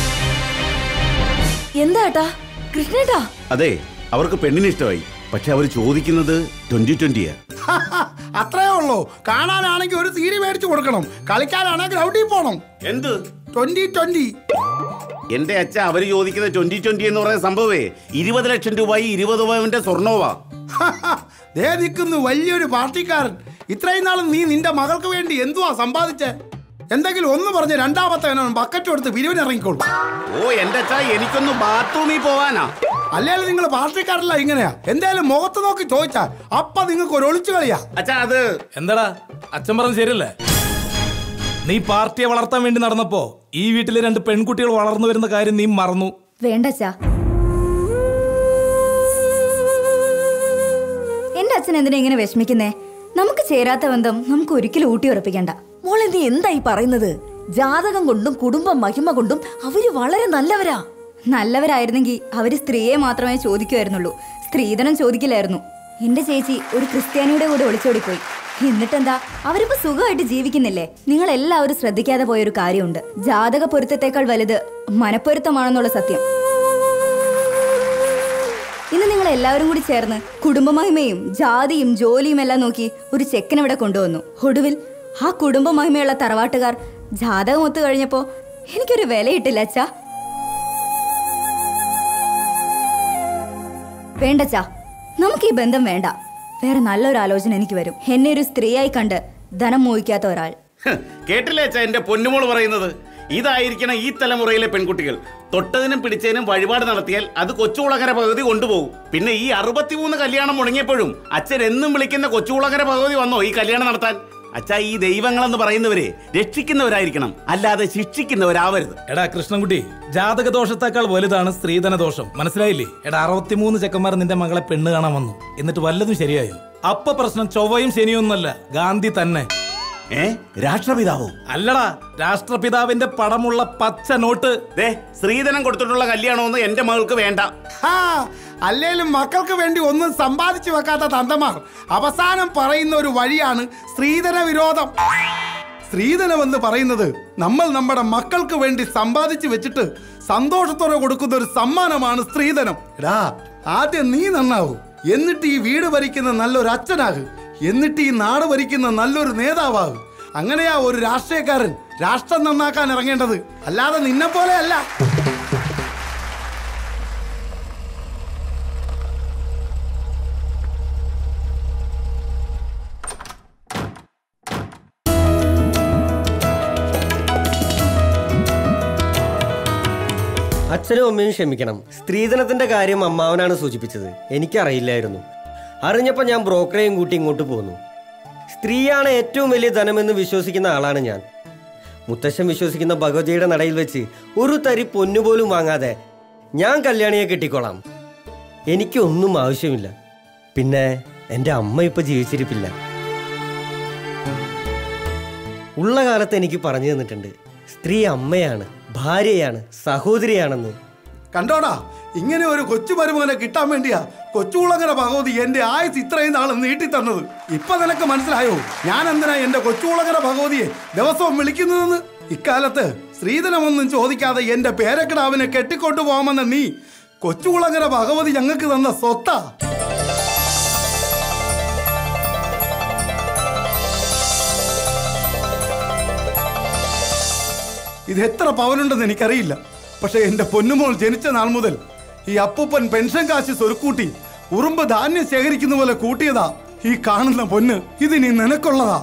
എന്താ ഏട്ടാ കൃഷ്ണേട്ടാ അതെ അവർക്ക് പെണ്ണിനെ ഇഷ്ടമായി പക്ഷെ അവർ ചോദിക്കുന്നത് ട്വന്റി ട്വന്റിയാ അത്രേ ഉള്ളൂ കാണാനാണെങ്കിൽ ഒരു സീരി മേടിച്ചു കൊടുക്കണം കളിക്കാനാണെങ്കിൽ ഗ്രൗണ്ടിൽ പോണം എന്ത് ട്വന്റി ട്വന്റി എന്റെ അച്ഛ അവര് ചോദിക്കുന്ന ട്വന്റി ട്വന്റി എന്ന് പറയുന്ന സംഭവേ ഇരുപത് ലക്ഷം രൂപയും ഇരുപത് പവന്റെ സ്വർണോവാ ദേ നിൽക്കുന്നു വലിയൊരു പാർട്ടിക്കാരൻ ഇത്രയും നാളും നീ നിന്റെ മകൾക്ക് വേണ്ടി എന്തുവാ സമ്പാദിച്ചേ എന്തെങ്കിലും ഒന്ന് പറഞ്ഞ് രണ്ടാമത്തെ ബക്കറ്റ് കൊടുത്ത് പിരിവിനിറങ്ങിക്കോളൂ ഓ എന്റെ അച്ഛ എനിക്കൊന്ന് ബാത്റൂമിൽ പോവാനാ അല്ലെങ്കിൽ നിങ്ങൾ പാർട്ടിക്കാരല്ല ഇങ്ങനെയാ എന്തായാലും മുഖത്ത് നോക്കി ചോദിച്ചാ അപ്പൊ നിങ്ങൾക്ക് ഒരു ഒളിച്ചു കളിയാ അച്ഛാ അത് എന്താടാ അച്ഛൻ പറഞ്ഞ ശരിയല്ലേ നീ പാർട്ടിയെ വളർത്താൻ വേണ്ടി നടന്നപ്പോ ഈ വീട്ടിലെ രണ്ട് പെൺകുട്ടികൾ വളർന്നു വരുന്ന കാര്യം നീ മറന്നു വേണ്ട അച്ഛാ എന്റെ അച്ഛൻ എന്തിനാ ഇങ്ങനെ വിഷമിക്കുന്നേ നമുക്ക് ചേരാത്ത ബന്ധം നമുക്ക് ഒരിക്കലും ഊട്ടി ഉറപ്പിക്കണ്ട മോളെ നീ എന്തായി പറയുന്നത് ജാതകം കൊണ്ടും കുടുംബ മഹിമ കൊണ്ടും അവര് വളരെ നല്ലവരാ നല്ലവരായിരുന്നെങ്കിൽ അവര് സ്ത്രീയെ മാത്രമേ ചോദിക്കുമായിരുന്നുള്ളൂ സ്ത്രീധനം ചോദിക്കില്ലായിരുന്നു എന്റെ ചേച്ചി ഒരു ക്രിസ്ത്യാനിയുടെ കൂടെ ഒളിച്ചോടിപ്പോയി എന്നിട്ടെന്താ അവരിപ്പോ സുഖമായിട്ട് ജീവിക്കുന്നില്ലേ നിങ്ങൾ എല്ലാവരും ശ്രദ്ധിക്കാതെ പോയൊരു കാര്യമുണ്ട് ജാതക പൊരുത്തത്തേക്കാൾ വലുത് മനപ്പൊരുത്തമാണെന്നുള്ള സത്യം ഇന്ന് നിങ്ങൾ എല്ലാവരും കൂടി ചേർന്ന് കുടുംബമഹിമയും ജാതിയും ജോലിയും എല്ലാം നോക്കി ഒരു ചെക്കനിവിടെ കൊണ്ടുവന്നു ഒടുവിൽ ആ കുടുംബമഹിമയുള്ള തറവാട്ടുകാർ ജാതകം ഒത്തു കഴിഞ്ഞപ്പോ എനിക്കൊരു വിലയിട്ടില്ല അച്ഛാ വേണ്ടച്ചാ നമുക്ക് ഈ ബന്ധം വേണ്ട വേറെ നല്ലൊരു ആലോചന എനിക്ക് വരും എന്നെ ഒരു സ്ത്രീയായി കണ്ട് ധനം മോഹിക്കാത്ത ഒരാൾ ഹ്, കേട്ടില്ലേ അച്ഛാ എന്റെ പൊന്നുമോൾ പറയുന്നത് ഇതായിരിക്കണം ഈ തലമുറയിലെ പെൺകുട്ടികൾ തൊട്ടതിനും പിടിച്ചതിനും വഴിപാട് നടത്തിയാൽ അത് കൊച്ചുകുളങ്ങര ഭഗവതി കൊണ്ടുപോകും പിന്നെ ഈ അറുപത്തിമൂന്ന് കല്യാണം മുടങ്ങിയപ്പോഴും അച്ഛൻ എന്നും വിളിക്കുന്ന കൊച്ചുകുളങ്ങര ഭഗവതി വന്നോ ഈ കല്യാണം നടത്താൻ അച്ഛാ ഈ ദൈവങ്ങളെന്ന് പറയുന്നവരെ രക്ഷിക്കുന്നവരായിരിക്കണം അല്ലാതെ ശിക്ഷിക്കുന്നവരാവരുത് എടാ കൃഷ്ണൻകുട്ടി ജാതക ദോഷത്തേക്കാൾ വലുതാണ് സ്ത്രീധന ദോഷം മനസ്സിലായില്ലേ എടാ അറുപത്തിമൂന്ന് ചെക്കന്മാർ നിന്റെ മകളെ പെണ്ണ് കാണാൻ വന്നു എന്നിട്ട് വല്ലതും ശരിയായോ അപ്പ പ്രശ്നം ചൊവ്വയും ശനിയൊന്നുമല്ല ഗാന്ധി തന്നെ ഏ രാഷ്ട്രപിതാവോ അല്ലടാ രാഷ്ട്രപിതാവിന്റെ പടമുള്ള പച്ച നോട്ട് ദേ സ്ത്രീധനം കൊടുത്തിട്ടുള്ള കല്യാണമൊന്നും എന്റെ മകൾക്ക് വേണ്ട ഹാ, അല്ലേലും മക്കൾക്ക് വേണ്ടി ഒന്നും സമ്പാദിച്ചു വെക്കാത്ത തന്തമാർ അവസാനം പറയുന്ന ഒരു വഴിയാണ് സ്ത്രീധന വിരോധം സ്ത്രീധനം എന്ന് പറയുന്നത് നമ്മൾ നമ്മുടെ മക്കൾക്ക് വേണ്ടി സമ്പാദിച്ചു വെച്ചിട്ട് സന്തോഷത്തോടെ കൊടുക്കുന്ന ഒരു സമ്മാനമാണ് സ്ത്രീധനം എടാ ആദ്യം നീ നന്നാവൂ എന്നിട്ട് ഈ വീട് ഭരിക്കുന്ന നല്ലൊരു അച്ഛനാകു എന്നിട്ട് ഈ നാട് ഭരിക്കുന്ന നല്ലൊരു നേതാവാകു അങ്ങനെയാ ഒരു രാഷ്ട്രീയക്കാരൻ രാഷ്ട്രം നന്നാക്കാൻ ഇറങ്ങേണ്ടത് അല്ലാതെ നിന്നെ പോലെ അല്ല അച്ഛനും അമ്മയും ക്ഷമിക്കണം സ്ത്രീധനത്തിന്റെ കാര്യം അമ്മാവനാണ് സൂചിപ്പിച്ചത് എനിക്കറിയില്ലായിരുന്നു അറിഞ്ഞപ്പോൾ ഞാൻ ബ്രോക്കറെയും കൂട്ടി ഇങ്ങോട്ട് പോന്നു സ്ത്രീയാണ് ഏറ്റവും വലിയ ധനമെന്ന് വിശ്വസിക്കുന്ന ആളാണ് ഞാൻ മുത്തശ്ശൻ വിശ്വസിക്കുന്ന ഭഗവതിയുടെ നടയിൽ വെച്ച് ഒരു തരി പൊന്നുപോലും വാങ്ങാതെ ഞാൻ കല്യാണിയെ കെട്ടിക്കോളാം എനിക്കൊന്നും ആവശ്യമില്ല പിന്നെ എൻ്റെ അമ്മ ഇപ്പൊ ജീവിച്ചിരിപ്പില്ല ഉള്ള കാലത്ത് എനിക്ക് പറഞ്ഞു തന്നിട്ടുണ്ട് സ്ത്രീ അമ്മയാണ് ഭാര്യയാണ് സഹോദരിയാണെന്ന് കണ്ടോടാ ഇങ്ങനെ ഒരു കൊച്ചു മരുമകനെ കിട്ടാൻ വേണ്ടിയാ കൊച്ചുകുളങ്ങര ഭഗവതി എന്റെ ആയുസ് ഇത്രയും നാൾ നീട്ടി തന്നത് ഇപ്പൊ നിനക്ക് മനസ്സിലായോ ഞാൻ എന്തിനാ എന്റെ കൊച്ചുകുളങ്ങര ഭഗവതിയെ ദിവസവും വിളിക്കുന്നതെന്ന് ഇക്കാലത്ത് സ്ത്രീധനമൊന്നും ചോദിക്കാതെ എന്റെ പേരക്കിടാവിനെ കെട്ടിക്കൊണ്ടു പോകാമെന്ന നീ കൊച്ചുകുളങ്ങര ഭഗവതി ഞങ്ങൾക്ക് തന്ന സ്വത്താ ഇത് എത്ര പവനുണ്ടെന്ന് എനിക്കറിയില്ല പക്ഷെ എന്റെ പൊന്നുമോൾ ജനിച്ച നാൾ മുതൽ ഈ അപ്പൂപ്പൻ പെൻഷൻ കാശ് സ്വരുക്കൂട്ടി ഉറുമ്പ് ധാന്യം ശേഖരിക്കുന്ന പോലെ കൂട്ടിയതാ ഈ കാണുന്ന പൊന്ന് ഇത് നീ നിനക്കുള്ളതാ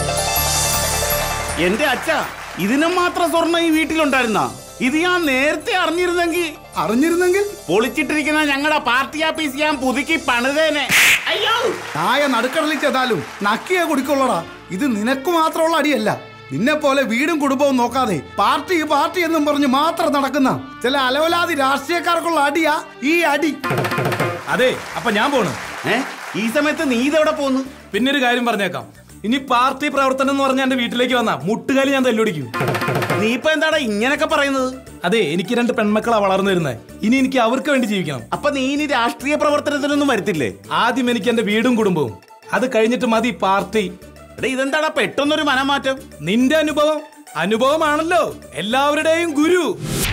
എന്റെ അച്ഛ ഇതിനും മാത്രം സ്വർണ്ണം ഈ വീട്ടിലുണ്ടായിരുന്ന ഇത് ഞാൻ നേരത്തെ അറിഞ്ഞിരുന്നെങ്കിൽ അറിഞ്ഞിരുന്നെങ്കിൽ പൊളിച്ചിട്ടിരിക്കുന്ന ഞങ്ങളുടെ പാർട്ടി ആഫീസ് ഞാൻ പുതുക്കി പണിതേനെ അയ്യോ നായ നടുക്കടലിൽ ചെന്നാലും നക്കിയെ കുടിക്കൊള്ളടാ ഇത് നിനക്ക് മാത്രമുള്ള അടിയല്ല നിന്നെ പോലെ വീടും കുടുംബവും നോക്കാതെ പാർട്ടി പാർട്ടി എന്നും പറഞ്ഞ് മാത്രം നടക്കുന്ന ചില അലവലാതി രാഷ്ട്രീയക്കാർക്കുള്ള അടിയാ ഈ അടി അതെ അപ്പൊ ഞാൻ പോണു ഏ ഈ സമയത്ത് നീ ഇതെവിടെ പോന്നു പിന്നെ ഒരു കാര്യം പറഞ്ഞേക്കാം ഇനി പാർട്ടി പ്രവർത്തനം എന്ന് പറഞ്ഞ എന്റെ വീട്ടിലേക്ക് വന്ന മുട്ടുകാലി ഞാൻ തല്ലുപിടിക്കും നീ ഇപ്പൊ എന്താടാ ഇങ്ങനൊക്കെ പറയുന്നത് അതെ എനിക്ക് രണ്ട് പെൺമക്കളാ വളർന്നു വരുന്നത് ഇനി എനിക്ക് അവർക്ക് വേണ്ടി ജീവിക്കണം അപ്പൊ നീ ഇനി രാഷ്ട്രീയ പ്രവർത്തനത്തിനൊന്നും വരുത്തില്ലേ ആദ്യം എനിക്ക് എന്റെ വീടും കുടുംബവും അത് കഴിഞ്ഞിട്ട് മതി പാർട്ടി എടാ ഇതെന്താടാ പെട്ടെന്നൊരു മനമാറ്റം നിന്റെ അനുഭവം അനുഭവമാണല്ലോ എല്ലാവരുടെയും ഗുരു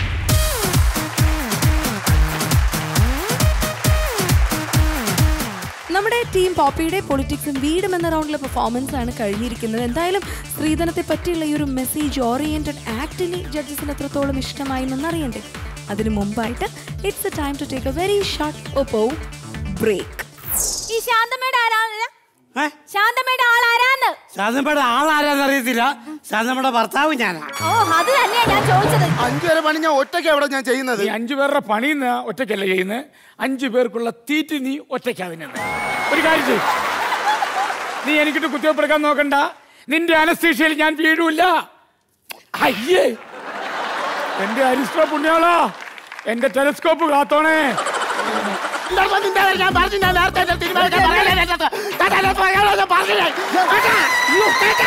നമ്മുടെ ടീം പോപ്പിയുടെ പൊളിറ്റിക്സും വീടും എന്ന റൗണ്ടിലെ പെർഫോമൻസ് ആണ് കഴിഞ്ഞിരിക്കുന്നത് എന്തായാലും സ്ത്രീധനത്തെ പറ്റിയുള്ള ഈ ഒരു മെസ്സേജ് ഓറിയന്റഡ് ആക്ടിന് ജഡ്ജസിന് എത്രത്തോളം ഇഷ്ടമായി എന്നറിയണ്ടേ അതിനു മുമ്പായിട്ട് it's a time to take a very short Oppo break ഈ ശാന്തമ്മയുടെ ആരാണ് ശാന്തമ്മയുടെ ആളാരാന്ന് ശാന്തമ്മയുടെ ആളാരാന്ന് അറിയത്തില്ല ശാന്തമ്മയുടെ ഭർത്താവ് ഞാനാ ഓ അത് തന്നെയാ ഞാൻ ചോദിച്ചത് അഞ്ചു വരെ പണി ഞാൻ ഒറ്റയ്ക്ക് എവിടെ ഞാൻ ചെയ്യുന്നത് നീ അഞ്ചു പേരുടെ പണി നീ ഒറ്റയ്ക്കല്ല ചെയ്യുന്നത് അഞ്ചു പേർക്കുള്ള തീറ്റ് നീ ഒറ്റയ്ക്കാ തിന്നുന്നത് ഒരു കാര്യം ചെയ്യും നീ എനിക്കിട്ട് കുത്തിവെപ്പെടുക്കാൻ നോക്കണ്ട നിന്റെ അനസ്തീഷയിൽ ഞാൻ വീഴൂല അയ്യേ എന്റെ അരിസ്റ്റോ പുണ്യാളാ എന്റെ ടെലസ്കോപ്പ് കാത്തോണേ ഞാൻ പറഞ്ഞില്ല നേരത്തെ എന്നെ തീരുമാനിക്കാൻ പറയല്ലേ എന്റെ അടുത്ത്. ഞാൻ എന്നെ പറയാനോ ഞാൻ പറഞ്ഞില്ലേ? കേട്ടാ? അയ്യോ, കേട്ടാ?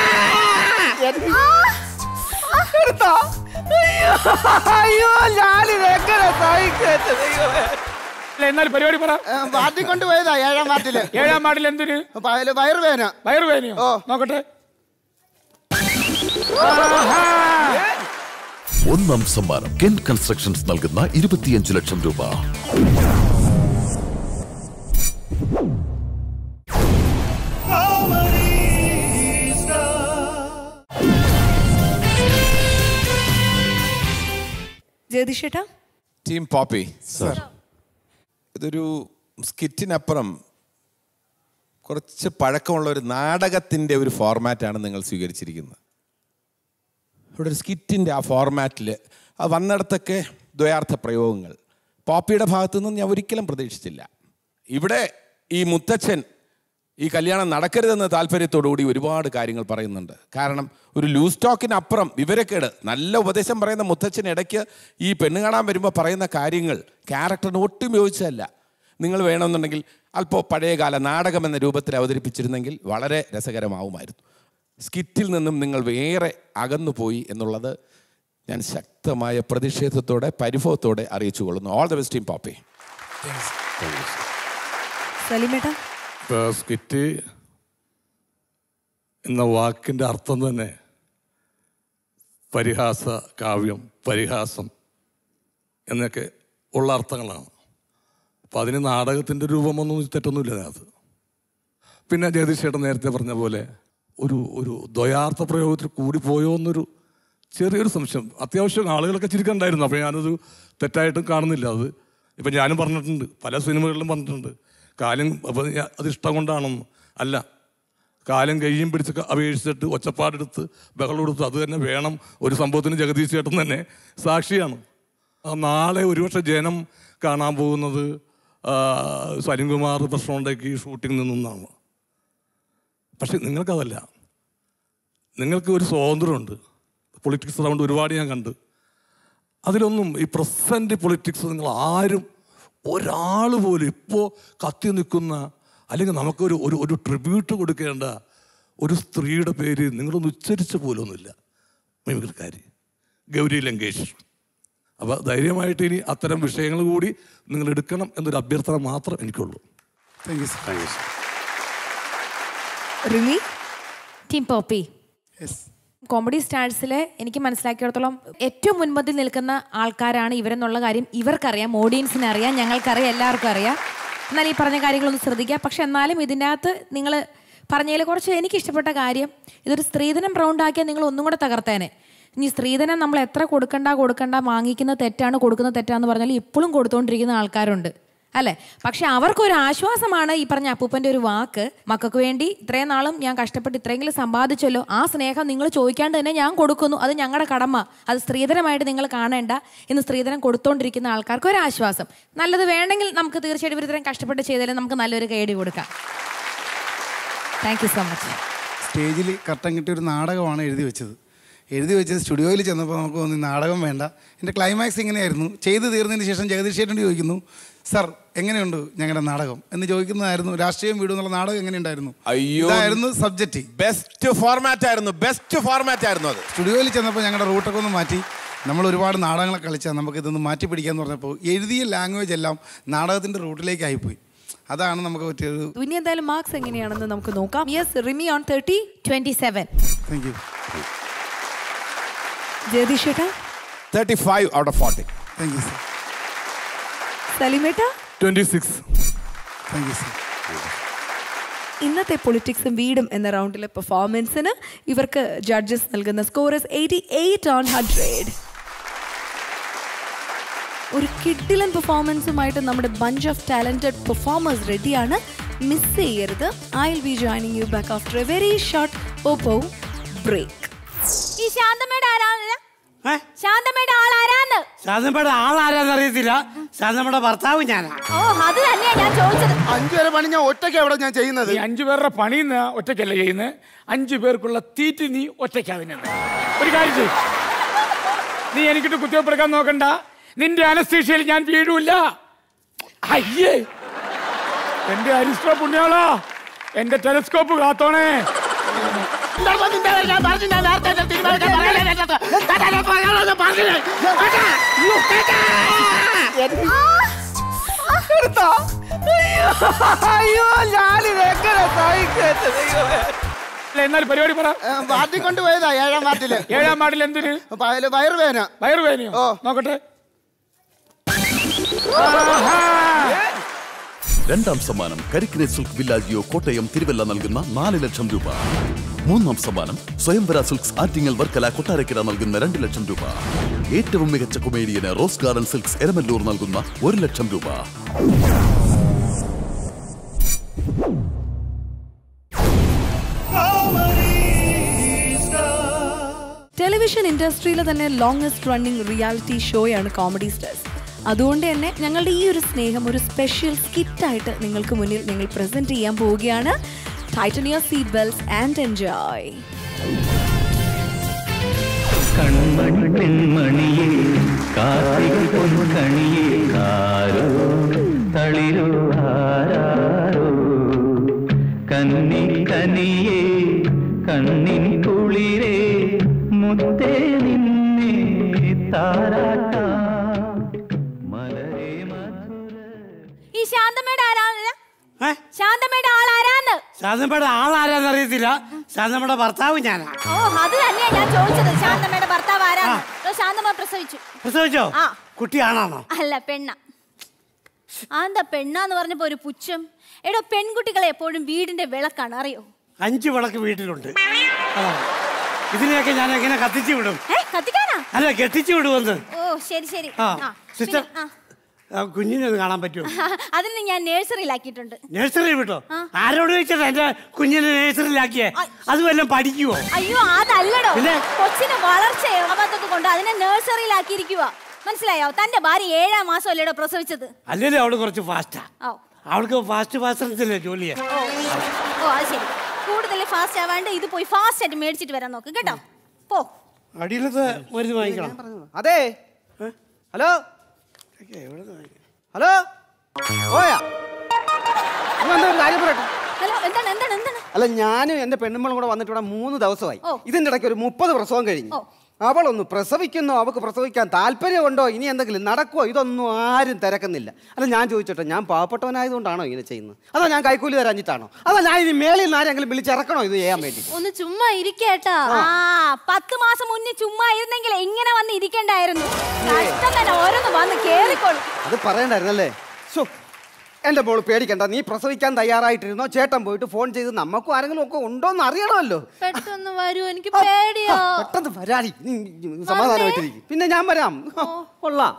എടുത്തോ? അയ്യോ, അയ്യോ ഞാനിത് എങ്ങനെ സഹിക്കട്ടെ ദൈവമേ. എന്നാൽ പരിപാടി പറ വാർഡിൽ കൊണ്ടുപോയതാ ഏഴാം വാർഡില് ഏഴാം വാർഡിൽ എന്തിന് പയല് വയറുവേന വയറുവേനയോ നോക്കട്ടെ ഒന്നാം സമ്മാനം കെൻ കൺസ്ട്രക്ഷൻസ് നൽകുന്ന ഇരുപത്തിയഞ്ച് ലക്ഷം രൂപ ജ്യോതിഷേട്ടാ ടീം പോപ്പി സർ ഇതൊരു സ്കിറ്റിനപ്പുറം കുറച്ച് പഴക്കമുള്ള ഒരു നാടകത്തിൻ്റെ ഒരു ഫോർമാറ്റാണ് നിങ്ങൾ സ്വീകരിച്ചിരിക്കുന്നത് ഇവിടെ ഒരു സ്കിറ്റിൻ്റെ ആ ഫോർമാറ്റിൽ അത് വന്നിടത്തൊക്കെ ദ്വയാർത്ഥ പ്രയോഗങ്ങൾ പോപ്പിയുടെ ഭാഗത്തു നിന്ന് ഞാൻ ഒരിക്കലും പ്രതീക്ഷിച്ചില്ല ഇവിടെ ഈ മുത്തച്ഛൻ ഈ കല്യാണം നടക്കരുതെന്ന താല്പര്യത്തോടുകൂടി ഒരുപാട് കാര്യങ്ങൾ പറയുന്നുണ്ട് കാരണം ഒരു ലൂസ് ടോക്കിനപ്പുറം വിവരക്കേട് നല്ല ഉപദേശം പറയുന്ന മുത്തച്ഛൻ ഇടയ്ക്ക് ഈ പെണ്ണ് കാണാൻ വരുമ്പോൾ പറയുന്ന കാര്യങ്ങൾ ക്യാരക്ടറിന് ഒട്ടും യോജിച്ചതല്ല നിങ്ങൾ വേണമെന്നുണ്ടെങ്കിൽ അല്പം പഴയകാല നാടകം എന്ന രൂപത്തിൽ അവതരിപ്പിച്ചിരുന്നെങ്കിൽ വളരെ രസകരമാവുമായിരുന്നു സ്കിറ്റിൽ നിന്നും നിങ്ങൾ വേറെ അകന്നു പോയി എന്നുള്ളത് ഞാൻ ശക്തമായ പ്രതിഷേധത്തോടെ പരിഭവത്തോടെ അറിയിച്ചു കൊള്ളുന്നു all the best team Poppy സലീമേട്ടാ ഇപ്പൊ സ്കിറ്റ് എന്ന വാക്കിൻ്റെ അർത്ഥം തന്നെ പരിഹാസ കാവ്യം പരിഹാസം എന്നൊക്കെ ഉള്ള അർത്ഥങ്ങളാണ് അപ്പം അതിന് നാടകത്തിൻ്റെ രൂപമൊന്നും തെറ്റൊന്നുമില്ല അതിനകത്ത് പിന്നെ ജഗദീഷ് ചേട്ടൻ നേരത്തെ പറഞ്ഞ പോലെ ഒരു ഒരു ദ്വയാർത്ഥ പ്രയോഗത്തിൽ കൂടിപ്പോയോ എന്നൊരു ചെറിയൊരു സംശയം അത്യാവശ്യം ആളുകളൊക്കെ ചിരിക്കണ്ടായിരുന്നു അപ്പോൾ ഞാനത് തെറ്റായിട്ടും കാണുന്നില്ല അത് ഇപ്പം ഞാനും പറഞ്ഞിട്ടുണ്ട് പല സിനിമകളിലും പറഞ്ഞിട്ടുണ്ട് കാലം അപ്പം ഞാൻ അത് ഇഷ്ടം കൊണ്ടാണെന്ന് അല്ല കാലം കയ്യും പിടിച്ച് ക- അപേക്ഷിച്ചിട്ട് ഒച്ചപ്പാടെടുത്ത് ബഹളം കൊടുത്ത് അത് തന്നെ വേണം ഒരു സംഭവത്തിന് ജഗദീഷ് ചേട്ടൻ തന്നെ സാക്ഷിയാണ് ആ നാളെ ഒരുപക്ഷെ ജനം കാണാൻ പോകുന്നത് ആ, സലിംകുമാർ പ്രശ്നമുണ്ടാക്കി ഷൂട്ടിംഗ് നിന്നാണ് പക്ഷെ നിങ്ങൾക്കതല്ല നിങ്ങൾക്ക് ഒരു സ്വാതന്ത്ര്യമുണ്ട് പൊളിറ്റിക്സ് റൗണ്ട് ഒരുപാട് ഞാൻ കണ്ട് അതിലൊന്നും ഈ പ്രസൻറ്റ് പൊളിറ്റിക്സ് നിങ്ങൾ ആരും ഒരാൾ പോലും ഇപ്പോൾ കത്തി നിൽക്കുന്ന അല്ലെങ്കിൽ നമുക്കൊരു ഒരു ഒരു ട്രിബ്യൂട്ട് കൊടുക്കേണ്ട ഒരു സ്ത്രീയുടെ പേര് നിങ്ങളൊന്നും ഉച്ചരിച്ച പോലൊന്നുമില്ല മിമിക്രിക്കാരി ഗൗരി ലങ്കേഷ് അപ്പോൾ ധൈര്യമായിട്ട് ഇനി അത്തരം വിഷയങ്ങൾ കൂടി നിങ്ങൾ എടുക്കണം എന്നൊരു അഭ്യർത്ഥന മാത്രം എനിക്കുള്ളൂ thank you sir thank you sir Rimi team Poppy comedy സ്റ്റാർസിലെ എനിക്ക് മനസ്സിലാക്കിയിടത്തോളം ഏറ്റവും മുൻപന്തിൽ നിൽക്കുന്ന ആൾക്കാരാണ് ഇവരെന്നുള്ള കാര്യം ഇവർക്കറിയാം ഓഡിയൻസിന് അറിയാം ഞങ്ങൾക്കറിയാം എല്ലാവർക്കും അറിയാം എന്നാൽ ഈ പറഞ്ഞ കാര്യങ്ങളൊന്ന് ശ്രദ്ധിക്കുക പക്ഷെ എന്നാലും ഇതിൻ്റെ അകത്ത് നിങ്ങൾ പറഞ്ഞതിൽ കുറച്ച് എനിക്ക് ഇഷ്ടപ്പെട്ട കാര്യം ഇതൊരു സ്ത്രീധനം റൗണ്ട് ആക്കിയാൽ നിങ്ങൾ ഒന്നും കൂടെ തകർത്തേനെ ഇനി സ്ത്രീധനം നമ്മൾ എത്ര കൊടുക്കണ്ട കൊടുക്കണ്ട വാങ്ങിക്കുന്ന തെറ്റാണ് കൊടുക്കുന്ന തെറ്റാന്ന് പറഞ്ഞാൽ ഇപ്പോഴും കൊടുത്തുകൊണ്ടിരിക്കുന്ന ആൾക്കാരുണ്ട് അല്ലേ പക്ഷെ അവർക്കൊരു ആശ്വാസമാണ് ഈ പറഞ്ഞ അപ്പൂപ്പൻ്റെ ഒരു വാക്ക് മക്കൾക്ക് വേണ്ടി ഇത്രയും നാളും ഞാൻ കഷ്ടപ്പെട്ട് ഇത്രയെങ്കിലും സമ്പാദിച്ചല്ലോ ആ സ്നേഹം നിങ്ങൾ ചോദിക്കാണ്ട് തന്നെ ഞാൻ കൊടുക്കുന്നു അത് ഞങ്ങളുടെ കടമ അത് സ്ത്രീധനമായിട്ട് നിങ്ങൾ കാണേണ്ട ഇന്ന് സ്ത്രീധനം കൊടുത്തോണ്ടിരിക്കുന്ന ആൾക്കാർക്ക് ഒരു ആശ്വാസം നല്ലത് വേണമെങ്കിൽ നമുക്ക് തീർച്ചയായിട്ടും ഇവർ ഇത്രയും കഷ്ടപ്പെട്ട് ചെയ്താലും നമുക്ക് നല്ലൊരു കേടി കൊടുക്കാം താങ്ക് യു സോ മച്ച് സ്റ്റേജിൽ കട്ടം കിട്ടിയ ഒരു നാടകമാണ് എഴുതി വെച്ചത് എഴുതി വെച്ചത് സ്റ്റുഡിയോയിൽ ചെന്നപ്പോൾ നമുക്ക് തോന്നി നാടകം വേണ്ട എൻ്റെ ക്ലൈമാക്സ് ഇങ്ങനെയായിരുന്നു ചെയ്തു തീർന്നതിന് ശേഷം ജഗദീഷ് ചേട്ടൻ ചോദിക്കുന്നു സർ എങ്ങനെയുണ്ട് ഞങ്ങളുടെ നാടകം എന്ന് ചോദിക്കുന്നതായിരുന്നു രാഷ്ട്രീയം വീട് എന്നുള്ള നാടകം എങ്ങനെയുണ്ടായിരുന്നു അയ്യോ ഇതായിരുന്നു സബ്ജക്റ്റ് ബെസ്റ്റ് ഫോർമാറ്റ് ആയിരുന്നു ബെസ്റ്റ് ഫോർമാറ്റ് ആയിരുന്നു അത് സ്റ്റുഡിയോയിൽ ചെന്നപ്പോൾ ഞങ്ങളുടെ റൂട്ടൊക്കെ ഒന്ന് മാറ്റി നമ്മൾ ഒരുപാട് നാടകങ്ങളെ കളിച്ചാൽ നമുക്ക് ഇതൊന്ന് മാറ്റി പിടിക്കാന്ന് പറഞ്ഞപ്പോൾ എഴുതിയ ലാംഗ്വേജ് എല്ലാം നാടകത്തിൻ്റെ റൂട്ടിലേക്ക് ആയിപ്പോയി അതാണ് നമുക്ക് പറ്റിയത് ഇനി എന്തായാലും മാർക്സ് എങ്ങനെയാണെന്ന് നമുക്ക് നോക്കാം yes Rimi on thirty twenty seven thank you Jagadish ചേട്ടാ thirty five out of forty thank you sir സലിമേട്ടാ twenty six thank you sir ഇന്നത്തെ പൊളിറ്റിക്സും വീടും എന്ന റൗണ്ടിലെ പെർഫോമൻസിന് ഇവർക്ക് ജഡ്ജസ് നൽകുന്ന scores eighty eight on hundred ഒരു കിഡിലൻ പെർഫോമൻസുമായിട്ട് നമ്മുടെ ബഞ്ച് ഓഫ് ടാലന്റഡ് പെർഫോമേഴ്സ് റെഡിയാണ് മിസ് ചെയ്യരുത് I will be joining you back after a very short Oppo break ഈ ശാന്തമ്മയുടെ ആരാണ് ശാന്തമ്മയുടെ ആളാരാന്ന് ശാന്തമ്മയുടെ ആളാരാന്ന് അറിയത്തില്ല ശാന്തമ്മയുടെ ഭർത്താവ് ഞാനാ ഓ അത് തന്നെയാ ഞാൻ ചോദിച്ചത് അഞ്ചു പേരെ പണി ഞാൻ ഒറ്റയ്ക്ക് എവിടെ ഞാൻ ചെയ്യുന്നത് ഈ അഞ്ചു പേരുടെ പണി നീ ഒറ്റയ്ക്കല്ല ചെയ്യുന്നത് അഞ്ചു പേർക്കുള്ള തീറ്റ് നീ ഒറ്റയ്ക്കാ തിന്നുന്നത് ഒരു കാര്യം ചെയ്യും നീ എനിക്കിട്ട് കുത്തിവെപ്പെടുക്കാൻ നോക്കണ്ട നിന്റെ അനസ്തീഷയിൽ ഞാൻ വീഴൂല അയ്യേ എന്റെ അരിസ്റ്റോ പുണ്യാളാ എന്റെ ടെലസ്കോപ്പ് കാത്തോണേ അയ്യോ ഞാനിത് എങ്ങനെ അല്ല, എന്നാലും പരിപാടി പറ വാർഡിൽ കൊണ്ടുപോയതാ ഏഴാം വാർഡില് ഏഴാം വാർഡിൽ എന്തിന് വയറുവേന വയറുവേനയോ നോക്കട്ടെ രണ്ടാം സമ്മാനം കരിക്കിനെ സിൽക്ക് വില്ലാജിയോ കോട്ടയം തിരുവല്ല നൽകുന്ന നാല് ലക്ഷം രൂപ മൂന്നാം സമ്മാനം സ്വയംവര സിൽക്സ് ആറ്റിങ്ങൽ വർക്കല കൊട്ടാരക്കര നൽകുന്ന രണ്ട് ലക്ഷം രൂപ ഏറ്റവും മികച്ച കൊമേഡിയന് റോസ് ഗാർഡൻ സിൽക്സ് എരമല്ലൂർ നൽകുന്ന ഒരു ലക്ഷം രൂപ ടെലിവിഷൻ ഇൻഡസ്ട്രിയിലെ തന്നെ ലോങ്സ്റ്റ് റണ്ണിംഗ് റിയാലിറ്റി ഷോയാണ് കോമഡി സ്റ്റാർസ് അതുകൊണ്ട് തന്നെ ഞങ്ങളുടെ ഈ ഒരു സ്നേഹം ഒരു സ്പെഷ്യൽ സ്കിറ്റായിട്ട് നിങ്ങൾക്ക് മുന്നിൽ ഞങ്ങൾ പ്രസന്റ് ചെയ്യാൻ പോവുകയാണ് tighten your seat belts and enjoy കൺമണി പെൺമണിയേ കാർത്തിക പൊൻകണിയേ ആരോ തളിരോ ആരാരോ കന്നി കനിയേ കണ്ണിൻ കുളിരേ മുത്തേ നിന്നെ താരാട്ടാ മലരേ ഈ ശാന്തമ്മയുടെ ആരാണ് ശാന്തമ്മയുടെ ആളാരാന്ന് ശാന്തമ്മയുടെ ആളാരാന്ന് അറിയത്തില്ല ശാന്തമ്മയുടെ ഭർത്താവ് ഞാനാ ഓ അത് തന്നെയാ ഞാൻ ചോദിച്ചത് ശാന്തമ്മയുടെ ഭർത്താവ് ആരാന്ന് ഓ, ശാന്തമ്മ പ്രസവിച്ചു പ്രസവിച്ചോ ആ കുട്ടിയാണാണോ അല്ല പെണ്ണ അതെന്താ പെണ്ണാന്ന് പറഞ്ഞപ്പോ ഒരു പുച്ഛം എടോ പെൺകുട്ടികളെ എപ്പോഴും വീടിന്റെ വിളക്കാണ് അറിയോ അഞ്ച് വിളക്ക് വീട്ടിലുണ്ട് അതാണ്. ഇതിനെയൊക്കെ ഞാൻ എങ്ങനെ കത്തിച്ചു വിടും ഏ കത്തിക്കാനാ അല്ല കെട്ടിച്ചു വിടുമെന്ന് ഓ ശരി ശരി ആ, ആ, സിസ്റ്റർ. പിന്നെ, ആ. ആ, കുഞ്ഞിനെ ഒന്ന് കാണാൻ പറ്റുമോ അതിന് ഞാൻ നേഴ്സറിയിലാക്കിയിട്ടുണ്ട് നഴ്സറി വിട്ടോ ആരോട് ചോദിച്ചത് എന്റെ കുഞ്ഞിനെ നഴ്സറിയിലാക്കിയേ അത് വല്ലതും പഠിക്കുവോ അയ്യോ അതല്ലടോ പിന്നെ? കൊച്ചിന് വളർച്ചയാവാത്തത് കൊണ്ട് അതിനെ നേഴ്സറിയിലാക്കിയിരിക്കുക മനസ്സിലായോ തന്റെ ഭാര്യ ഏഴാം മാസം അല്ലേടോ പ്രസവിച്ചത് അല്ലെങ്കിൽ അവള് കുറച്ച് ഫാസ്റ്റാ ഓ അവൾക്ക് ഫാസ്റ്റ് ഫാസ്റ്റല്ലേ ജോലിയാ ഓ ഓ അത് ശരി കൂടുതൽ ഫാസ്റ്റ് ആവാണ്ട് ഇത് പോയി ഫാസ്റ്റ് ആയിട്ട് മേടിച്ചിട്ട് വരാൻ നോക്ക് കേട്ടോ പോ അടിയിലത്തെ മരുന്ന് വാങ്ങിക്കണം അതെ ഹലോ ഹലോ ഓയാ ഇങ്ങ് വന്ന് ഒരു കാര്യം പറയട്ടെ ഹലോ എന്താണ് എന്താണ് എന്താണ് അല്ല ഞാനും എന്റെ പെണ്ണുമ്മളും കൂടെ വന്നിട്ട് ഇവിടെ മൂന്ന് ദിവസമായി ഓ. ഇതിന്റെ ഇടയ്ക്ക് ഒരു മുപ്പത് പ്രസവം കഴിഞ്ഞു അവളൊന്ന് പ്രസവിക്കുന്നോ അവൾക്ക് പ്രസവിക്കാൻ താല്പര്യമുണ്ടോ ഇനി എന്തെങ്കിലും നടക്കുമോ ഇതൊന്നും ആരും തിരക്കുന്നില്ല അല്ല ഞാൻ ചോദിച്ചോട്ടെ ഞാൻ പാവപ്പെട്ടവനായതുകൊണ്ടാണോ ഇങ്ങനെ ചെയ്യുന്നത് അതോ ഞാൻ കൈക്കൂലി തരാഞ്ഞിട്ടാണോ അതോ ഞാൻ ഇനി മേളിൽ നിന്ന് ആരെങ്കിലും വിളിച്ചിറക്കണോ ഇത് ചെയ്യാൻ വേണ്ടി ഒന്ന് ചുമ്മാ ഇരിക്കേട്ടാ ആ പത്ത് മാസം മുന്നേ ചുമ്മാ ഇരുന്നെങ്കിൽ ഇങ്ങനെ വന്ന് ഇരിക്കണ്ടായിരുന്നു കഷ്ടം തന്നെ ഓരോന്ന് വന്ന് കേറിക്കോളും അത് പറയണ്ടായിരുന്നല്ലേ ശോ, എന്റെ മോള് പേടിക്കണ്ട നീ പ്രസവിക്കാൻ തയ്യാറായിട്ടിരുന്നോ ചേട്ടൻ പോയിട്ട് ഫോൺ ചെയ്ത് നമുക്കും ആരെങ്കിലും ഒക്കെ ഉണ്ടോന്ന് അറിയണമല്ലോ പെട്ടെന്ന് വരൂ എനിക്ക് പേടിയോ പെട്ടെന്ന് വരാടി നീ സമാധാനമായിട്ടിരിക്കും പിന്നെ ഞാൻ വരാം കൊള്ളാം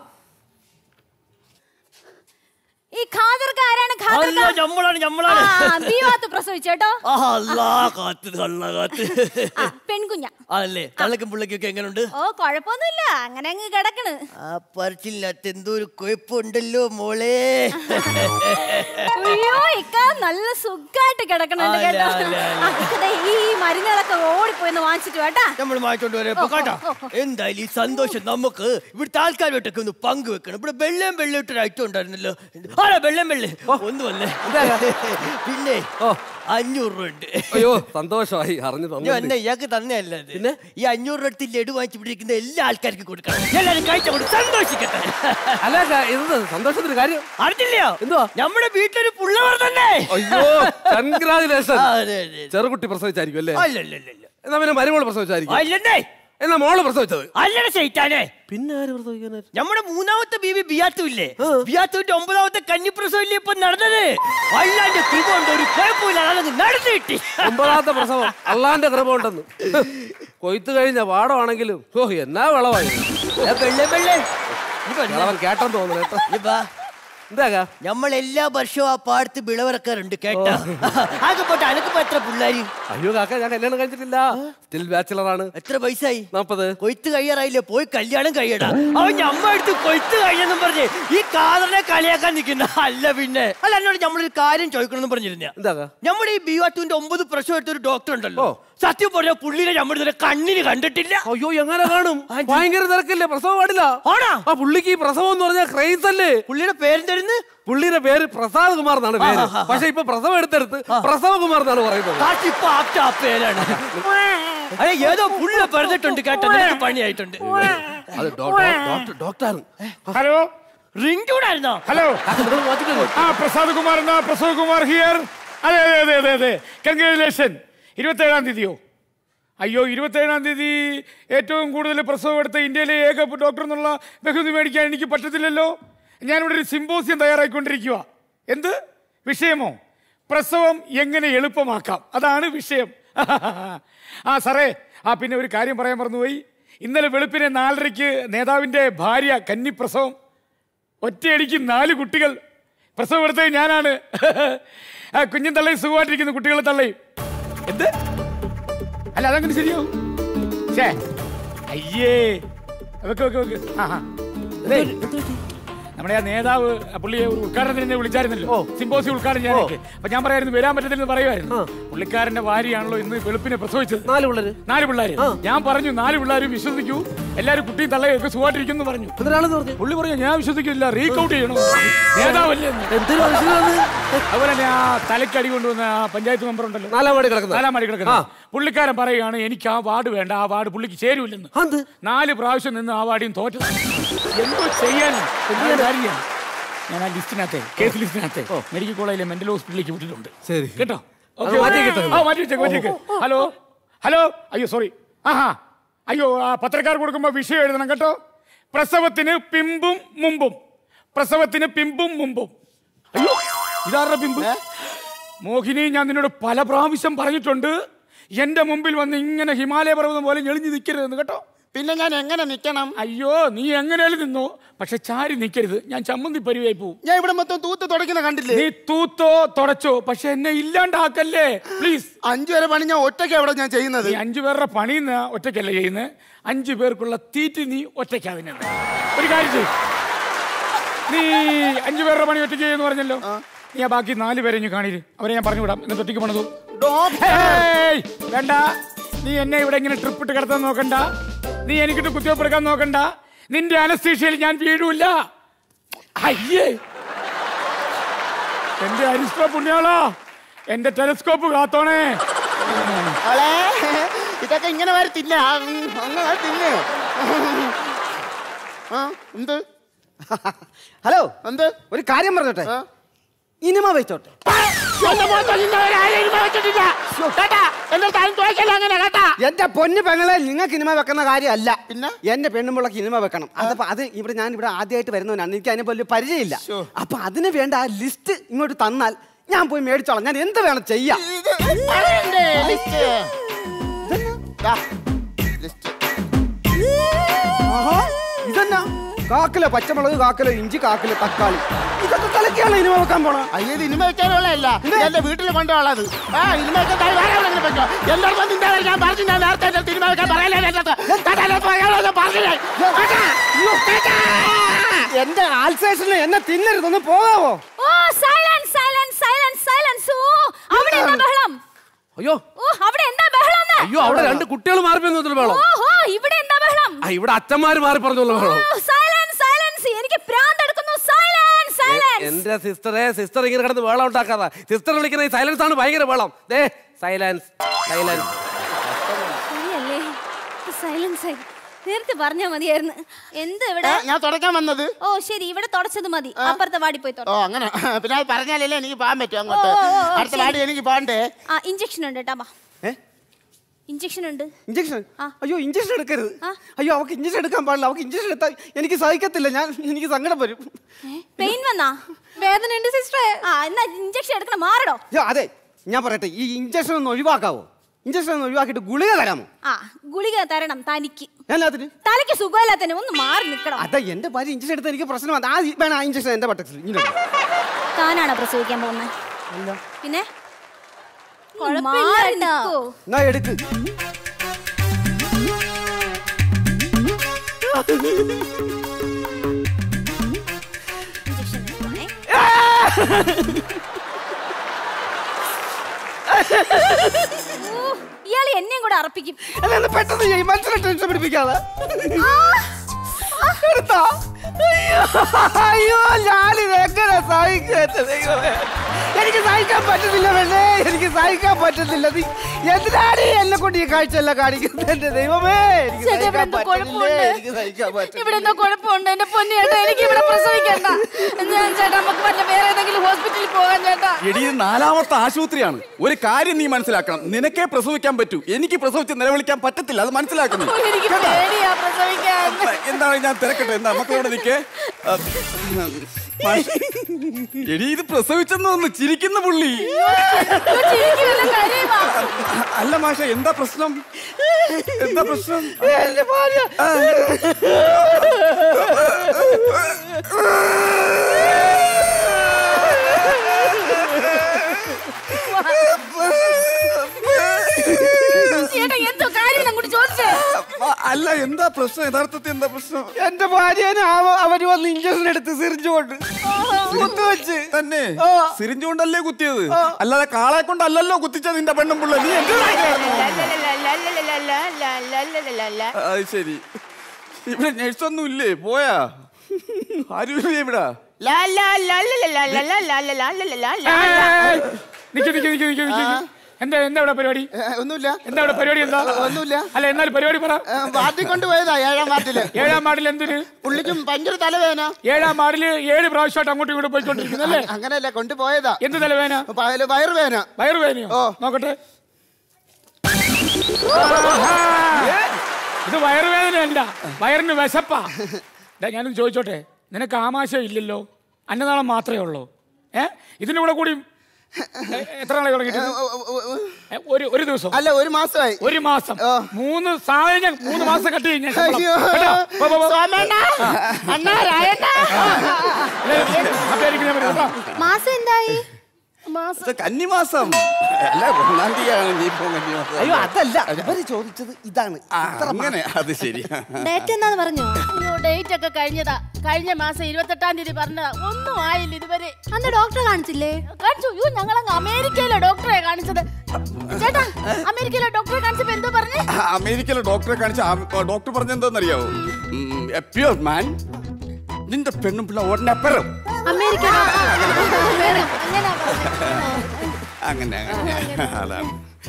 ഈ ഖാദർക്കാരാണ് അല്ല, ഞമ്മളാണ്, ഞമ്മളാണ്. ബീവാത്ത് പ്രസവിച്ചു കേട്ടോ ആ, അല്ലാ, കാത്ത് കള്ള കാത്ത് ആ, പെൺകുഞ്ഞ അതല്ലേ തള്ളക്കും പിള്ളക്കൊക്കെ എങ്ങനെയുണ്ട് ഓ കുഴപ്പമൊന്നുമില്ല അങ്ങനെ അങ്ങ് കിടക്കണ് ആ പറച്ചിലിനകത്ത് എന്തോ ഒരു കുഴപ്പമുണ്ടല്ലോ മോളെ അയ്യോ ഇക്ക നല്ല സുഖമായിട്ട് കിടക്കണുണ്ട് അല്ല, കേട്ടോ അല്ല, അല്ല. ആ, ഇക്ക ദേ ഈ മരുന്നുകളൊക്കെ ഓടിപ്പോയിന്ന് വാങ്ങിച്ചിട്ട് കേട്ടാ നമ്മൾ മാറ്റോണ്ട് വരാം ഇപ്പൊ കേട്ടോ എന്തായാലും ഈ സന്തോഷം നമുക്ക് ഇവിടുത്തെ ആൾക്കാരുമായിട്ടൊക്കെ ഒന്ന് പങ്കുവെക്കണം ഇവിടെ വെള്ളം വെള്ളം ഇട്ടൊരു ഐറ്റം ഉണ്ടായിരുന്നല്ലോ ആരാ വെള്ളം വെള്ളി ഒന്ന് വന്നേ പിന്നെ അഞ്ഞൂറ് രൂപ ഉണ്ട് അയ്യോ സന്തോഷമായി അറിഞ്ഞു ഞാൻ എന്നെ ഇയാൾക്ക് തന്നെയല്ല പിന്നെ ഈ അഞ്ഞൂറ് രൂപ എടുത്ത് ലഡു വാങ്ങിച്ചു പിടിക്കുന്ന എല്ലാ ആൾക്കാർക്കും കൊടുക്കണം എല്ലാരും കഴിച്ചു സന്തോഷിക്കട്ടെ അല്ല ഇത് സന്തോഷത്തിന് കാര്യം അറിഞ്ഞില്ലയോ എന്തുവാ നമ്മുടെ വീട്ടിലൊരു പുള്ളവർ തന്നെ അയ്യോ കൺഗ്രാജുലേഷൻ ആ, അതെ, അതെ. ചെറുകുട്ടി പ്രസവിച്ചായിരിക്കും അല്ലേ അല്ലല്ലല്ല എന്നാ പിന്നെ മരുമോള് പ്രസവിച്ചായിരിക്കും അല്ലെന്നേ എന്നാ മോള് പ്രസവിച്ചത് അല്ലട ചെയ്താനേ പിന്നെ ആര് പ്രസവിക്കാനായിരുന്നു നമ്മുടെ മൂന്നാമത്തെ ബീവി ബിയാത്തു ഇല്ലേ ബിയാത്തുവിന്റെ ഒമ്പതാമത്തെ കന്നിപ്രസവം ഇല്ലേ ഇപ്പൊ നടന്നത് അല്ലാണ്ട് കൃപ ഉണ്ട് ഒരു കുഴപ്പമില്ല അതങ്ങ് നടന്നു കിട്ടി ഒമ്പതാമത്തെ പ്രസവം അള്ളാന്റെ കൃപ ഉണ്ടെന്ന് കൊയ്ത്ത് കഴിഞ്ഞ പാടമാണെങ്കിലും ഓ എന്നാ വിളവായി വെള്ളേ വെള്ളേ വിളവൻ കേട്ടെന്ന് തോന്നുന്നു കേട്ടോ എന്താ നമ്മൾ എല്ലാ വർഷവും ആ പാടത്ത് വിളവിറക്കാറുണ്ട് കേട്ടാ ആകെ പോട്ടെ അനക്കിപ്പോ എത്ര പിള്ളേര് അയ്യോ കാക്ക ഞാൻ കല്യാണം കഴിച്ചിട്ടില്ല സ്റ്റിൽ ബാച്ചിലർ ആണ് എത്ര വയസ്സായി നാപ്പത് കൊയ്ത്ത് കഴിയാറായില്ലേ പോയി കല്യാണം കഴിയടാ അവൻ ഞമ്മ എടുത്ത് കൊയ്ത്ത് കഴിയെന്നും പറഞ്ഞ് ഈ കാതറിനെ കളിയാക്കാൻ നിൽക്കുന്ന അല്ല പിന്നെ അല്ല എന്നോട് നമ്മളൊരു കാര്യം ചോദിക്കണമെന്ന് പറഞ്ഞിരുന്ന എന്താ നമ്മുടെ ഈ ബിവാറ്റുവിന്റെ ഒമ്പത് പ്രസവം എടുത്ത ഒരു ഡോക്ടർ ഉണ്ടല്ലോ സത്യം പറഞ്ഞ പുള്ളിനെ നമ്മുടെ ഇതിനെ കണ്ണിന് കണ്ടിട്ടില്ല അയ്യോ എങ്ങനെ കാണും ഭയങ്കര തിരക്കല്ലേ പ്രസവം പാടില്ല ആണോ ആ പുള്ളിക്ക് ഈ പ്രസവം എന്ന് പറഞ്ഞാൽ ക്രൈസ് അല്ലേ പുള്ളിയുടെ പേരെന്തായിരുന്നു പുള്ളിയുടെ പേര് പ്രസാദ് കുമാർ എന്നാണ് പേര് പക്ഷെ ഇപ്പൊ പ്രസവം എടുത്തെടുത്ത് പ്രസവ കുമാർ എന്നാണ് പറയുന്നത് കാട്ടിപ്പോ ആപ്റ്റ ആ പേരാണ് അതെ ഏതോ പുള്ള പറഞ്ഞിട്ടുണ്ട് കേട്ടോ നിനക്ക് പണിയായിട്ടുണ്ട് അത് ഡോക്ടർ ഡോക്ടർ ഹലോ റിംഗ് ട്യൂണായിരുന്നോ ഹലോ ആ പ്രസാദ് കുമാർ എന്നാ പ്രസാദ് കുമാർ ഹിയർ അതെ അതെ അതെ അതെ അതെ കൺഗ്രാജുലേഷൻ ഇരുപത്തേഴാം തീയതിയോ അയ്യോ ഇരുപത്തേഴാം തീയതി ഏറ്റവും കൂടുതൽ പ്രസവം എടുത്ത ഇന്ത്യയിലെ ഏക ഡോക്ടർ എന്നുള്ള ബഹുമതി മേടിക്കാൻ എനിക്ക് പറ്റത്തില്ലല്ലോ ഞാനിവിടെ ഒരു സിമ്പോസിയം തയ്യാറായിക്കൊണ്ടിരിക്കുക എന്ത് വിഷയമോ പ്രസവം എങ്ങനെ എളുപ്പമാക്കാം അതാണ് വിഷയം ആ സാറേ ആ പിന്നെ ഒരു കാര്യം പറയാൻ മറന്നുപോയി ഇന്നലെ വെളുപ്പിനെ നാലരയ്ക്ക് നേതാവിൻ്റെ ഭാര്യ കന്നി പ്രസവം ഒറ്റയടിക്ക് നാല് കുട്ടികൾ പ്രസവം എടുത്തത് ഞാനാണ് ആ കുഞ്ഞും തള്ളയും സുഖമായിട്ടിരിക്കുന്നു കുട്ടികളെ തള്ളയും എന്ത് അല്ല അതങ്ങനെ ശരിയാവും ഛേ അയ്യേ വെക്ക് വെക്ക് വെക്ക് ആ ആ. ദേ, നമ്മുടെ ആ നേതാവ് ആ പുള്ളിയെ ഒരു ഉദ്ഘാടനത്തിന് എന്നെ വിളിച്ചായിരുന്നല്ലോ സിമ്പോസി ഉദ്ഘാടനം ചെയ്യാനൊക്കെ അപ്പൊ ഞാൻ പറയായിരുന്നു വരാൻ പറ്റത്തില്ലെന്ന് പറയുമായിരുന്നു പുള്ളിക്കാരന്റെ ഭാര്യയാണല്ലോ ഇന്ന് വെളുപ്പിനെ പ്രസവിച്ചത് നാല് പിള്ളേര് നാല് പിള്ളേര് ഞാൻ പറഞ്ഞു നാല് പിള്ളേരും വിശ്വസിക്കൂ എല്ലാരും കുട്ടിയും തള്ളയും ഒക്കെ സുഖമായിട്ടിരിക്കുന്നു പറഞ്ഞു പുള്ളി പറഞ്ഞു ഞാൻ വിശ്വസിക്കില്ല റീകൗണ്ട് ചെയ്യണം നേതാവല്ലേ എന്ന്." അതുപോലെ തന്നെ ആ തലക്കടി കൊണ്ടുവന്ന ആ പഞ്ചായത്ത് മെമ്പർ ഉണ്ടല്ലോ നാലാം വാർഡിൽ കിടക്കുന്നത്. നാലാം വാർഡിൽ കിടക്കുന്നത് പുള്ളിക്കാരൻ പറയുകയാണ് എനിക്ക് ആ വാർഡ് വേണ്ട ആ വാർഡ് പുള്ളിക്ക് ചേരൂല്ലെന്ന് നാല് പ്രാവശ്യം നിന്ന് ആ വാർഡിയും തോറ്റത് എന്തോ ചെയ്യാനാ എന്ത് കാര്യം ചെയ്യാൻ? ഞാൻ ആ ലിസ്റ്റിനകത്തെ കേസ് ലിസ്റ്റിനകത്തെ മെഡിക്കൽ കോളേജിലെ മെന്റൽ ഹോസ്പിറ്റലിലേക്ക് വിട്ടിട്ടുണ്ട് ശരി കേട്ടോ അത് ഓക്കേ, മാറ്റി ഓക്കേ. വെക്കട്ടെ. ആ മാറ്റി വെച്ചേക്ക് മാറ്റി വെക്ക് ഹലോ ഹലോ അയ്യോ സോറി ആഹാ അയ്യോ ആ പത്രക്കാർ കൊടുക്കുമ്പോൾ വിഷയം എഴുതണം കേട്ടോ പ്രസവത്തിന് പിമ്പും മുമ്പും പ്രസവത്തിന് പിമ്പും മുമ്പും അയ്യോ ഇതാരുടെ പിമ്പ് മോഹിനി ഞാൻ നിന്നോട് പല പ്രാവശ്യം പറഞ്ഞിട്ടുണ്ട് എന്റെ മുമ്പിൽ വന്ന് ഇങ്ങനെ ഹിമാലയ പർവ്വതം പോലെ ഞെളിഞ്ഞു നിൽക്കരുതെന്ന് കേട്ടോ പിന്നെ ഞാൻ എങ്ങനെ നിൽക്കണം അയ്യോ നീ എങ്ങനെയാലും നിന്നോ പക്ഷെ ചാരി നിൽക്കരുത് ഞാൻ ചമ്മന്തി പരിവായി പോവും ഞാൻ ഇവിടെ മൊത്തം തൂത്ത് തുടയ്ക്കുന്ന കണ്ടില്ലേ നീ തൂത്തോ തുടച്ചോ പക്ഷെ എന്നെ ഇല്ലാണ്ടാക്കല്ലേ പ്ലീസ് അഞ്ചു വരെ പണി ഞാൻ ഒറ്റയ്ക്ക് അവിടെ ഞാൻ ചെയ്യുന്നത് നീ അഞ്ചു പേരുടെ പണി നീ ഒറ്റയ്ക്കല്ല ചെയ്യുന്നത് അഞ്ചു പേർക്കുള്ള തീറ്റ് നീ ഒറ്റയ്ക്കാ തിന്നുന്നത് ഒരു കാര്യം ചെയ്യ് നീ അഞ്ചു പേരുടെ പണി ഒറ്റയ്ക്ക് ചെയ്യുന്നു പറഞ്ഞല്ലോ നീ ആ ബാക്കി നാല് പേരെ ഇനി കാണിര് അവരെ ഞാൻ പറഞ്ഞു വിടാം എന്നിട്ട് ഒറ്റയ്ക്ക് പണിതു ഹേയ്! വേണ്ട നീ എന്നെ ഇവിടെ ഇങ്ങനെ ട്രിപ്പ് ഇട്ട് കിടത്താൻ നോക്കണ്ട നീ എനിക്കിട്ട് കുത്തിവെപ്പ് എടുക്കാൻ നോക്കണ്ട നിന്റെ അനസ്തീഷയിൽ ഞാൻ വീഴൂല അയ്യേ എന്റെ അരിസ്റ്റോ പുണ്യാളോ എന്റെ ടെലസ്കോപ്പ് കാത്തോണേ അവളെ ഇതൊക്കെ ഇങ്ങനെ വരെ തിന്ന അങ്ങനെ വരെ തിന്ന് ആ എന്ത് ഹലോ എന്ത് ഒരു കാര്യം പറഞ്ഞോട്ടെ ഇനിമ വെച്ചോട്ടെ എന്റെ മുഖത്ത് ഇന്ന് വരെ ആരും ഇനിമ വെച്ചിട്ടില്ല. കേട്ടാ? എന്റെ അടുത്ത് ആരും ചോദിക്കല്ല അങ്ങനെ കേട്ടാ എന്റെ പൊന്നു പെങ്ങളെ നിങ്ങൾക്ക് ഇനിമ വെക്കുന്ന കാര്യമല്ല പിന്നെ എന്റെ പെണ്ണുമ്പിള്ളക്ക് ഇനിമ വെക്കണം അതപ്പോ അത് ഇവിടെ ഞാൻ ഇവിടെ ആദ്യമായിട്ട് വരുന്നവനാണ് എനിക്ക് അതിനെ വലിയ പരിചയമില്ല അപ്പൊ അതിന് വേണ്ട ആ ലിസ്റ്റ് ഇങ്ങോട്ട് തന്നാൽ ഞാൻ പോയി മേടിച്ചോളാം ഞാൻ എന്ത് വേണം ചെയ്യാം പറയണ്ടേ ലിസ്റ്റ് ദാ, ലിസ്റ്റ് ആഹാ, ഇതെന്നാ കാക്കിലോ പച്ചമുളക് കാക്കിലോ ഇഞ്ചി കാക്കിലോ തക്കാളി ഇതൊക്കെ കലക്കിയാണ് ഇനിമ വെക്കാൻ പോണ അയ്യത് ഇനിമ വെക്കാനുള്ളതല്ല എന്റെ വീട്ടിൽ കൊണ്ടുള്ളത് ആ ഇനിമ വെക്കാൻ താഴെ വേറെ എവിടെയെങ്കിലും വെച്ചോ എന്റെ അടുത്ത് നിന്റെ കാര്യം ഞാൻ പറഞ്ഞു ഞാൻ നേരത്തെ എന്റെ അടുത്ത് ഇനിമ വെക്കാൻ പറയലേ എന്റെ അടുത്ത്. കേട്ടാ, എന്റെ അടുത്ത് പറയാനുള്ളത് ഞാൻ പറഞ്ഞില്ലേ? കേട്ടാ? അയ്യോ, കേട്ടാ? എന്റെ ആൾസേഷന് എന്നെ തിന്നരുതൊന്ന് പോകാവോ ഓ സൈലൻസ് സൈലൻസ് സൈലൻസ് സൈലൻസ് ഓ അവിടെ എന്താ ബഹളം അയ്യോ ഓ അവിടെ എന്താ ബഹളം എന്ന്? അയ്യോ അവിടെ രണ്ട് കുട്ടികൾ മാറി പോയി വേണം ഓഹോ ഇവിടെ എന്താ ബഹളം ആ ഇവിടെ അച്ഛന്മാര് മാറി പറഞ്ഞോളൂ വേണം സൈലൻസ് സൈലൻസ് എനിക്ക് ഭ്രാന്ത് എടുക്കുന്നു സൈലൻസ് സൈലൻസ് എന്റെ സിസ്റ്ററെ സിസ്റ്റർ ഇങ്ങനെ കിടന്ന് വേളം ഉണ്ടാക്കാതാ സിസ്റ്റർ വിളിക്കുന്ന ഈ സൈലൻസ് ആണ് ഭയങ്കര വേളം ദേ സൈലൻസ് സൈലൻസ് ശരിയല്ലേ സൈലൻസ് ആയി നേരത്തെ പറഞ്ഞാ മതിയായിരുന്നു എന്ത് ഇവിടെ ഏ, ഞാൻ തുടക്കാൻ വന്നത് ഓ ശരി ഇവിടെ തുടച്ചത് മതി അപ്പുറത്തെ വാടി പോയി ഓ തുട അങ്ങനെ പിന്നെ അത് പറഞ്ഞാലല്ലേ എനിക്ക് പോകാൻ പറ്റും അങ്ങോട്ട് ഓ, ഓ, ഓ, അടുത്ത ശരി. പാടി എനിക്ക് പോകണ്ടേ ആ ഇഞ്ചക്ഷൻ ഉണ്ട് കേട്ടാ ഏ? ഇഞ്ചക്ഷൻ ഉണ്ട് ഇഞ്ചക്ഷൻ അയ്യോ ഇഞ്ചക്ഷൻ എടുക്കരുത് അയ്യോ അവക്ക് ഇഞ്ചക്ഷൻ എടുക്കാൻ പാടില്ല അവക്ക് ഇഞ്ചക്ഷൻ എടുത്താൽ എനിക്ക് സഹിക്കത്തില്ല ഞാൻ എനിക്ക് സങ്കടം വരും പെയിൻ വന്നാ വേദന ഉണ്ട് സിസ്റ്ററെ ആ എന്നാ ഇഞ്ചക്ഷൻ എടുക്കണം മാറടോ അയ്യോ, അതെ ഞാൻ പറയട്ടെ ഈ ഇഞ്ചക്ഷൻ ഒന്ന് ഒഴിവാക്കാവോ ഇഞ്ചക്ഷൻ ഒന്ന് ഒഴിവാക്കിയിട്ട് ഗുളിക തരാമോ ആ ഗുളിക തരണം തനിക്ക് എല്ലാത്തിനും തലയ്ക്ക് സുഖമില്ലാത്തന്നെ ഒന്ന് മാറി നിക്കണം അതെ എന്റെ ഭാര്യ ഇഞ്ചക്ഷൻ എടുത്ത് എനിക്ക് പ്രശ്നമാണ് ആ ഈ- വേണം ആ ഇഞ്ചക്ഷൻ എന്റെ പട്ടത്തിൽ ഇങ്ങനെ താനാണോ പ്രസവിക്കാൻ പോകുന്നത് പിന്നെ മാറി നിക്കോ? എന്നാ എടുക്ക് ഊ, ഇയാള് എന്നെയും കൂടെ അറപ്പിക്കും അല്ല ഒന്ന് പെട്ടെന്ന് ചെയ്യും മനുഷ്യനെ ടെൻഷൻ പിടിപ്പിക്കാതെ എടുത്തോ അയ്യോ അയ്യോ ഞാനിത് എങ്ങനെ സഹിക്കട്ടെ ദൈവമേ എനിക്ക് സഹിക്കാൻ പറ്റുന്നില്ല വേണ്ടേ എനിക്ക് സഹിക്കാൻ പറ്റുന്നില്ല നീ എന്തിനാണ് ഈ എന്നെ കൊണ്ട് ഈ കാഴ്ചയെല്ലാം കാണിക്കുന്നത് എന്റെ ദൈവമേ എനിക്ക് ചേട്ടാ, ഇവിടെ സഹിക്കാൻ എന്തോ പറ്റുന്നില്ലേ കുഴപ്പമുണ്ട്. എനിക്ക് സഹിക്കാൻ പറ്റുന്നില്ല ഇവിടെ എന്തോ കുഴപ്പമുണ്ട് എന്റെ പൊന്നു ചേട്ടാ എനിക്ക് ഇവിടെ പ്രസവിക്കണ്ട ഞാൻ ചേട്ടാ നമുക്ക് വല്ല വേറെ ഏതെങ്കിലും ഹോസ്പിറ്റലിൽ പോകാൻ ചേട്ടാ എടി ഇത് നാലാമത്തെ ആശുപത്രിയാണ് ഒരു കാര്യം നീ മനസ്സിലാക്കണം നിനക്കേ പ്രസവിക്കാൻ പറ്റൂ എനിക്ക് പ്രസവിച്ച് നിലവിളിക്കാൻ പറ്റത്തില്ല അത് മനസ്സിലാക്കുന്നു ഓ, എനിക്ക് പേടിയാ പ്രസവിക്കാൻ എന്താണ് ഞാൻ തിരക്കട്ടെ എന്താ നമുക്ക് ഇവിടെ നിൽക്കേ എടി ഇത് പ്രസവിച്ചെന്ന് ചിരിക്കുന്ന പുള്ളി അല്ല മാഷ എന്താ പ്രശ്നം എന്താ പ്രശ്നം ആ. ചേട്ടാ എന്തോ കാര്യം അങ്ങോട്ട് ചോദിച്ചേ അല്ല എന്താ പ്രശ്നം യഥാർത്ഥത്തിൽ എന്താ പ്രശ്നം എന്റെ ഭാര്യനെ അവ- അവര് വന്ന് ഇഞ്ചക്ഷൻ എടുത്ത് സിറിഞ്ച് കൊണ്ട് കുത്തുവെച്ച് തന്നെ സിരിഞ്ച് കൊണ്ടല്ലേ കുത്തിയത് അല്ലാതെ കാളെ കൊണ്ടല്ലല്ലോ കുത്തിച്ചത് നിന്റെ പെണ്ണും പിള്ള നീ എന്ത് അത് ശരി ഇവിടെ നഴ്സൊന്നും ഇല്ലേ പോയാ ആരുമില്ലേ ഇവിടെ നിക്ക് നിക്ക് നിക്ക് നിക്ക് നിക്ക് എന്താ എന്താ ഇവിടെ പരിപാടി ഒന്നുമില്ല എന്താ ഇവിടെ പരിപാടി എന്താ ഒന്നുമില്ല അല്ല എന്നാലും പരിപാടി പറ വാർഡിൽ കൊണ്ടുപോയതാ ഏഴാം വാർഡില് ഏഴാം മാടിൽ എന്തിന് പുള്ളിക്കും ഭയങ്കര തലവേദന ഏഴാം മാടില് ഏഴ് പ്രാവശ്യമായിട്ട് അങ്ങോട്ടും ഇങ്ങോട്ടും പോയിക്കൊണ്ടിരിക്കുന്നല്ലേ അങ്ങനെയല്ല കൊണ്ടുപോയതാ എന്ത് തലവേന പയല് വയറുവേദന വയറുവേദനയോ നോക്കട്ടെ ആഹാ. ഇത് വയറുവേദനയല്ല വയറിന് വിശപ്പാ ഡാ, ഞാനൊന്ന് ചോദിച്ചോട്ടെ നിനക്ക് ആമാശം ഇല്ലല്ലോ അന്നനാളം മാത്രമേ ഉള്ളൂ ഏ ഇതിന്റെ കൂടെ കൂടി എ, എത്ര നാളെ തുടങ്ങിയിട്ട് ഏ, ഒരു ഒരു ദിവസം അല്ല ഒരു മാസമായി ഒരു മാസം മൂന്ന് സാധനം മൂന്ന് മാസം കട്ട് കഴിഞ്ഞ ശമ്പളം. അയ്യോ. കേട്ടോ? പോ, പോ, പോ. സോമണ്ണ, അണ്ണാ, രായണ്ണ. അല്ലേ, അപ്പൊ എനിക്ക് ഞാൻ വരും, കേട്ടോ? മാസം എന്തായി ഇത് കന്നിമാസം അല്ല ഒന്നാം തീയതിയാണ് നീ ഇപ്പൊ കന്നിമാസം അയ്യോ അതല്ല അവര് ചോദിച്ചത് ഇതാണ് ആ, അങ്ങനെ അത് ശരി ഡേറ്റ് എന്നാന്ന് പറഞ്ഞോ അയ്യോ ഡേറ്റ് ഒക്കെ കഴിഞ്ഞതാ കഴിഞ്ഞ മാസം ഇരുപത്തെട്ടാം തീയതി പറഞ്ഞതാ ഒന്നും ആയില്ല ഇതുവരെ അന്ന് ഡോക്ടറെ കാണിച്ചില്ലേ കാണിച്ചു അയ്യോ ഞങ്ങൾ അങ്ങ് അമേരിക്കയിലെ ഡോക്ടറെ കാണിച്ചത് ചേട്ടാ അമേരിക്കയിലെ ഡോക്ടറെ കാണിച്ചപ്പോ എന്തോ പറഞ്ഞു അമേരിക്കയിലെ ഡോക്ടറെ കാണിച്ച ആ ഡോക്ടർ പറഞ്ഞെന്തോന്നറിയാവോ പ്യൂർ മാൻ നിന്റെ പെണ്ണും പിള്ള ഉടനെപ്പരം അമേരിക്ക അങ്ങനെ അങ്ങനെ അതാണ്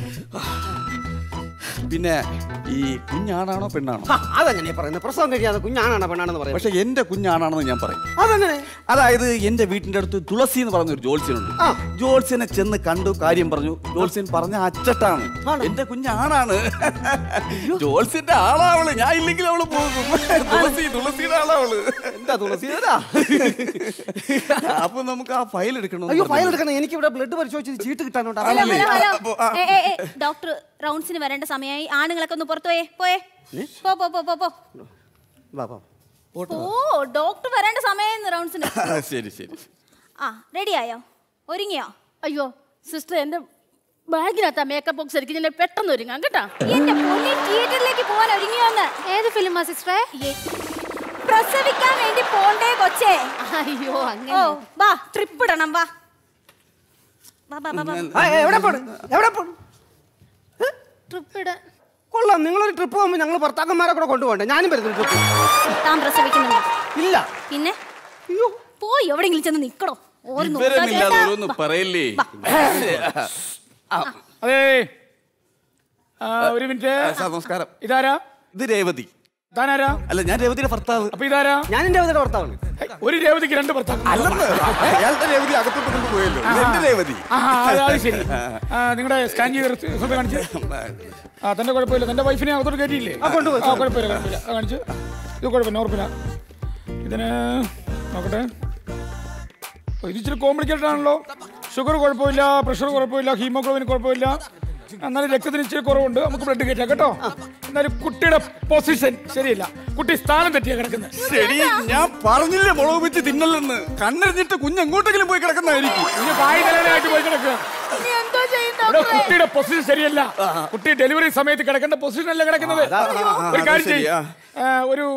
പിന്നെ ഈ കുഞ്ഞാണാണോ പെണ്ണാണോ അതെങ്ങനെയാ പറയുന്നത് പ്രസവം കഴിയാതെ കുഞ്ഞാണാണോ പെണ്ണാണെന്ന് പറയാം പക്ഷെ എന്റെ കുഞ്ഞാണാണെന്ന് ഞാൻ പറയും അതെങ്ങനെ അതായത് എന്റെ വീട്ടിന്റെ അടുത്ത് തുളസി എന്ന് പറയുന്ന ഒരു ജോത്സ്യനുണ്ട് ജോത്സ്യനെ ചെന്ന് കണ്ടു കാര്യം പറഞ്ഞു ജോത്സ്യൻ പറഞ്ഞ അച്ചട്ടാണ് എന്റെ കുഞ്ഞാണാണ് ജോത്സ്യന്റെ ആളാവള് ഞാൻ ഇല്ലെങ്കിൽ അവള് പോകും തുളസി തുളസിയുടെ ആളാവള് എന്താ തുളസി അപ്പൊ നമുക്ക് ആ ഫയൽ എടുക്കണം അയ്യോ ഫയൽ എടുക്കണം എനിക്ക് ഇവിടെ ബ്ലഡ് പരിശോധിച്ച് ചീട്ട് കിട്ടാനുണ്ട് ഹലോ അതല്ലേ? ഹലോ ഹലോ അപ്പൊ, ആ. ഏ, ഏ, ഏ, ഡോക്ടർ റൗണ്ട്സിന് വരേണ്ട സമയമായി ആണുങ്ങളൊക്കെ ഒന്ന് പുറത്തു പോയേ പോയേ പോ പോ പോ പോ പോ വാ, വാ. ഓ ഡോക്ടർ വരേണ്ട സമയം റൗണ്ട്സിന് ശരി ശരി ആ റെഡി ആയോ ഒരുങ്ങിയോ അയ്യോ സിസ്റ്റർ എന്റെ ബാഗിനകത്താ മേക്കപ്പ് ബോക്സ് എനിക്ക് ഞാൻ പെട്ടെന്ന് ഒരുങ്ങാം കേട്ടാ എന്റെ പൊന്നി തിയേറ്ററിലേക്ക് പോവാൻ ഒരുങ്ങിയോന്ന് ഏത് ഫിലിമാ സിസ്റ്ററെ പ്രസവിക്കാൻ വേണ്ടി പോണ്ടേ കൊച്ചേ അയ്യോ ഓ വാ ട്രിപ്പ് ഇടണം വാ വാ വാ വാ, വാ ആ, എവിടെ പോണ് എവിടെ പോണ് ട്രിപ്പ് ഇട കൊള്ളാം നിങ്ങളൊരു ട്രിപ്പ് പോകുമ്പോൾ ഞങ്ങൾ ഭർത്താക്കന്മാരെ കൂടെ കൊണ്ടുപോകണ്ടേ ഞാനും വരുന്നു ട്രിപ്പ് താൻ പ്രസവിക്കുന്നുണ്ടോ ഇല്ല പിന്നെ പോയി എവിടെയെങ്കിലും ചെന്ന് നിക്കണോ ഓർന്നു വിവരമില്ലാതെ ഓരോന്ന് പറയല്ലേ ആ, അതെ ആ, ഒരു മിനിറ്റ് ആ, സാർ നമസ്കാരം ഇതാരാ ഇത് രേവതി താനാരാ അല്ല ഞാൻ രേവതിയുടെ ഭർത്താവ് അപ്പൊ ഇതാരാ ഞാൻ എന്റെ രേവതിയുടെ ഭർത്താവാണ് ഒരു രേവതിക്ക് രണ്ട് ഭർത്താവ് അല്ലെന്ന് അയാളുടെ രേവതി അകത്തോട്ട് കൊണ്ടുപോയല്ലോ ഇത് എന്റെ രേവതി ആഹാ, അത് അത് ശരി ആ, നിങ്ങളുടെ സ്കാൻ ചെയ്ത് റിസൾട്ട് കാണിച്ച് ആ തന്റെ കുഴപ്പമില്ല തന്റെ വൈഫിനെ അകത്തോട്ട് കയറ്റിയില്ലേ ആ, കൊണ്ടുപോയി, ആ കുഴപ്പമില്ല കുഴപ്പമില്ല ആ, കാണിച്ച് ഇത് കുഴപ്പമില്ല നോർപ്പില്ല ഇതിന് നോക്കട്ടെ ഓ, ഇത് ഇച്ചിരി കോംപ്ലിക്കേറ്റഡ് ആണല്ലോ ഷുഗർ കുഴപ്പമില്ല പ്രഷർ കുഴപ്പമില്ല ഹീമോഗ്ലോബിൻ കുഴപ്പമില്ല എന്നാലും രക്തത്തിന് ഇച്ചിരി കുറവുണ്ട് നമുക്ക് ബ്ലഡ് കയറ്റാം കേട്ടോ എന്നാലും കുട്ടിയുടെ പൊസിഷൻ ശരിയല്ല കുട്ടി സ്ഥാനം തെറ്റിയാ കിടക്കുന്നത് ശരി ഞാൻ പറഞ്ഞില്ലേ മുളക് വെച്ച് തിന്നല്ലെന്ന് കണ്ണെറിഞ്ഞിട്ട് കുഞ്ഞ് എങ്ങോട്ടെങ്കിലും പോയി കിടക്കുന്നതായിരിക്കും കുഞ്ഞ് പായ് തലയിലായിട്ട് പോയി കിടക്കുക എന്തോ ഇവിടെ കുട്ടിയുടെ പൊസിഷൻ ശരിയല്ല കുട്ടി ഡെലിവറി സമയത്ത് കിടക്കേണ്ട പൊസിഷൻ അല്ല കിടക്കുന്നത് അതാ, ആ, ആ, ഒരു അത് കാര്യം ശരി, ചെയ്യ്. ആ, ഒരു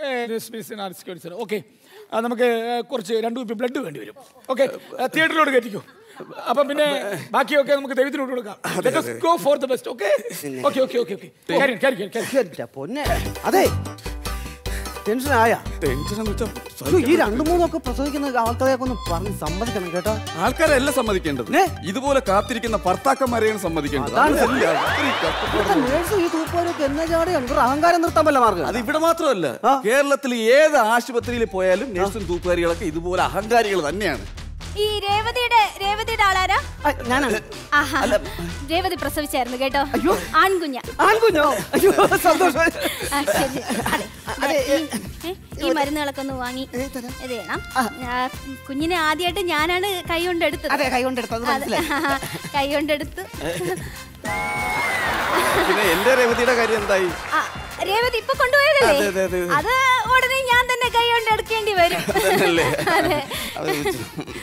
ഓക്കെ നമുക്ക് ഏ, കുറച്ച് രണ്ടു കുപ്പി ബ്ലഡ് വേണ്ടി വരും ഓക്കെ തിയേറ്ററിലോട്ട് കയറ്റിക്കോ അപ്പം പിന്നെ ബാക്കിയൊക്കെ നമുക്ക് ദൈവത്തിനോട് കൊടുക്കാം go for the best okay okay okay okay okay എന്റെ പൊന്നെ അതെ ടെൻഷൻ ആയാ ടെൻഷൻ എന്ന് വെച്ചാ അയ്യോ, ഈ രണ്ടു മൂന്നൊക്കെ പ്രസവിക്കുന്ന ആൾക്കാരെയൊക്കെ ഒന്ന് പറഞ്ഞ് സമ്മതിക്കണം കേട്ടോ ആൾക്കാരല്ല സമ്മതിക്കേണ്ടത് ഇതുപോലെ കാത്തിരിക്കുന്ന ഭർത്താക്കന്മാരെയാണ് സമ്മതിക്കേണ്ടത് അതാണ് അതല്ല, അത്രയും കഷ്ടപ്പാട്. നേഴ്സ് ഈ തൂപ്പാരൊക്കെ എന്നാ ചാടിയാണ് ഇവർ അഹങ്കാരം നിർത്താൻ പറ്റില്ല മാർഗം അത് ഇവിടെ മാത്രമല്ല കേരളത്തിൽ ഏത് ആശുപത്രിയിൽ പോയാലും നഴ്സും തൂക്കുകാരികളൊക്കെ ഇതുപോലെ അഹങ്കാരികൾ തന്നെയാണ് ഈ രേവതിയുടെ രേവതിയുടെ ആളാരാ ഞാനാണ് ആഹാ രേവതി പ്രസവിച്ചായിരുന്നു കേട്ടോ ആൺകുഞ്ഞ ആൺകുഞ്ഞോ അയ്യോ സന്തോഷം ആ, ശരി. അതെ. അതെ, ഈ- ഏ, ഈ മരുന്നുകളൊക്കെ ഒന്ന് വാങ്ങി ഇത് ചെയ്യണം ആ, കുഞ്ഞിനെ ആദ്യമായിട്ട് ഞാനാണ് കൈ കൊണ്ടെടുത്തത് അതെ, കൈ കൊണ്ടെടുത്തത് മനസ്സിലായി. കൈ കൊണ്ടെടുത്ത് പിന്നെ എന്റെ രേവതിയുടെ കാര്യം എന്തായി ആ, രേവതി ഇപ്പൊ കൊണ്ടുപോയതല്ലേ അതെ, അതെ, അതെ. അത് ഉടനെ ഞാൻ തന്നെ കൈ കൊണ്ട് എടുക്കേണ്ടി വരും അതല്ലേ? അതെ അത് വെച്ച്.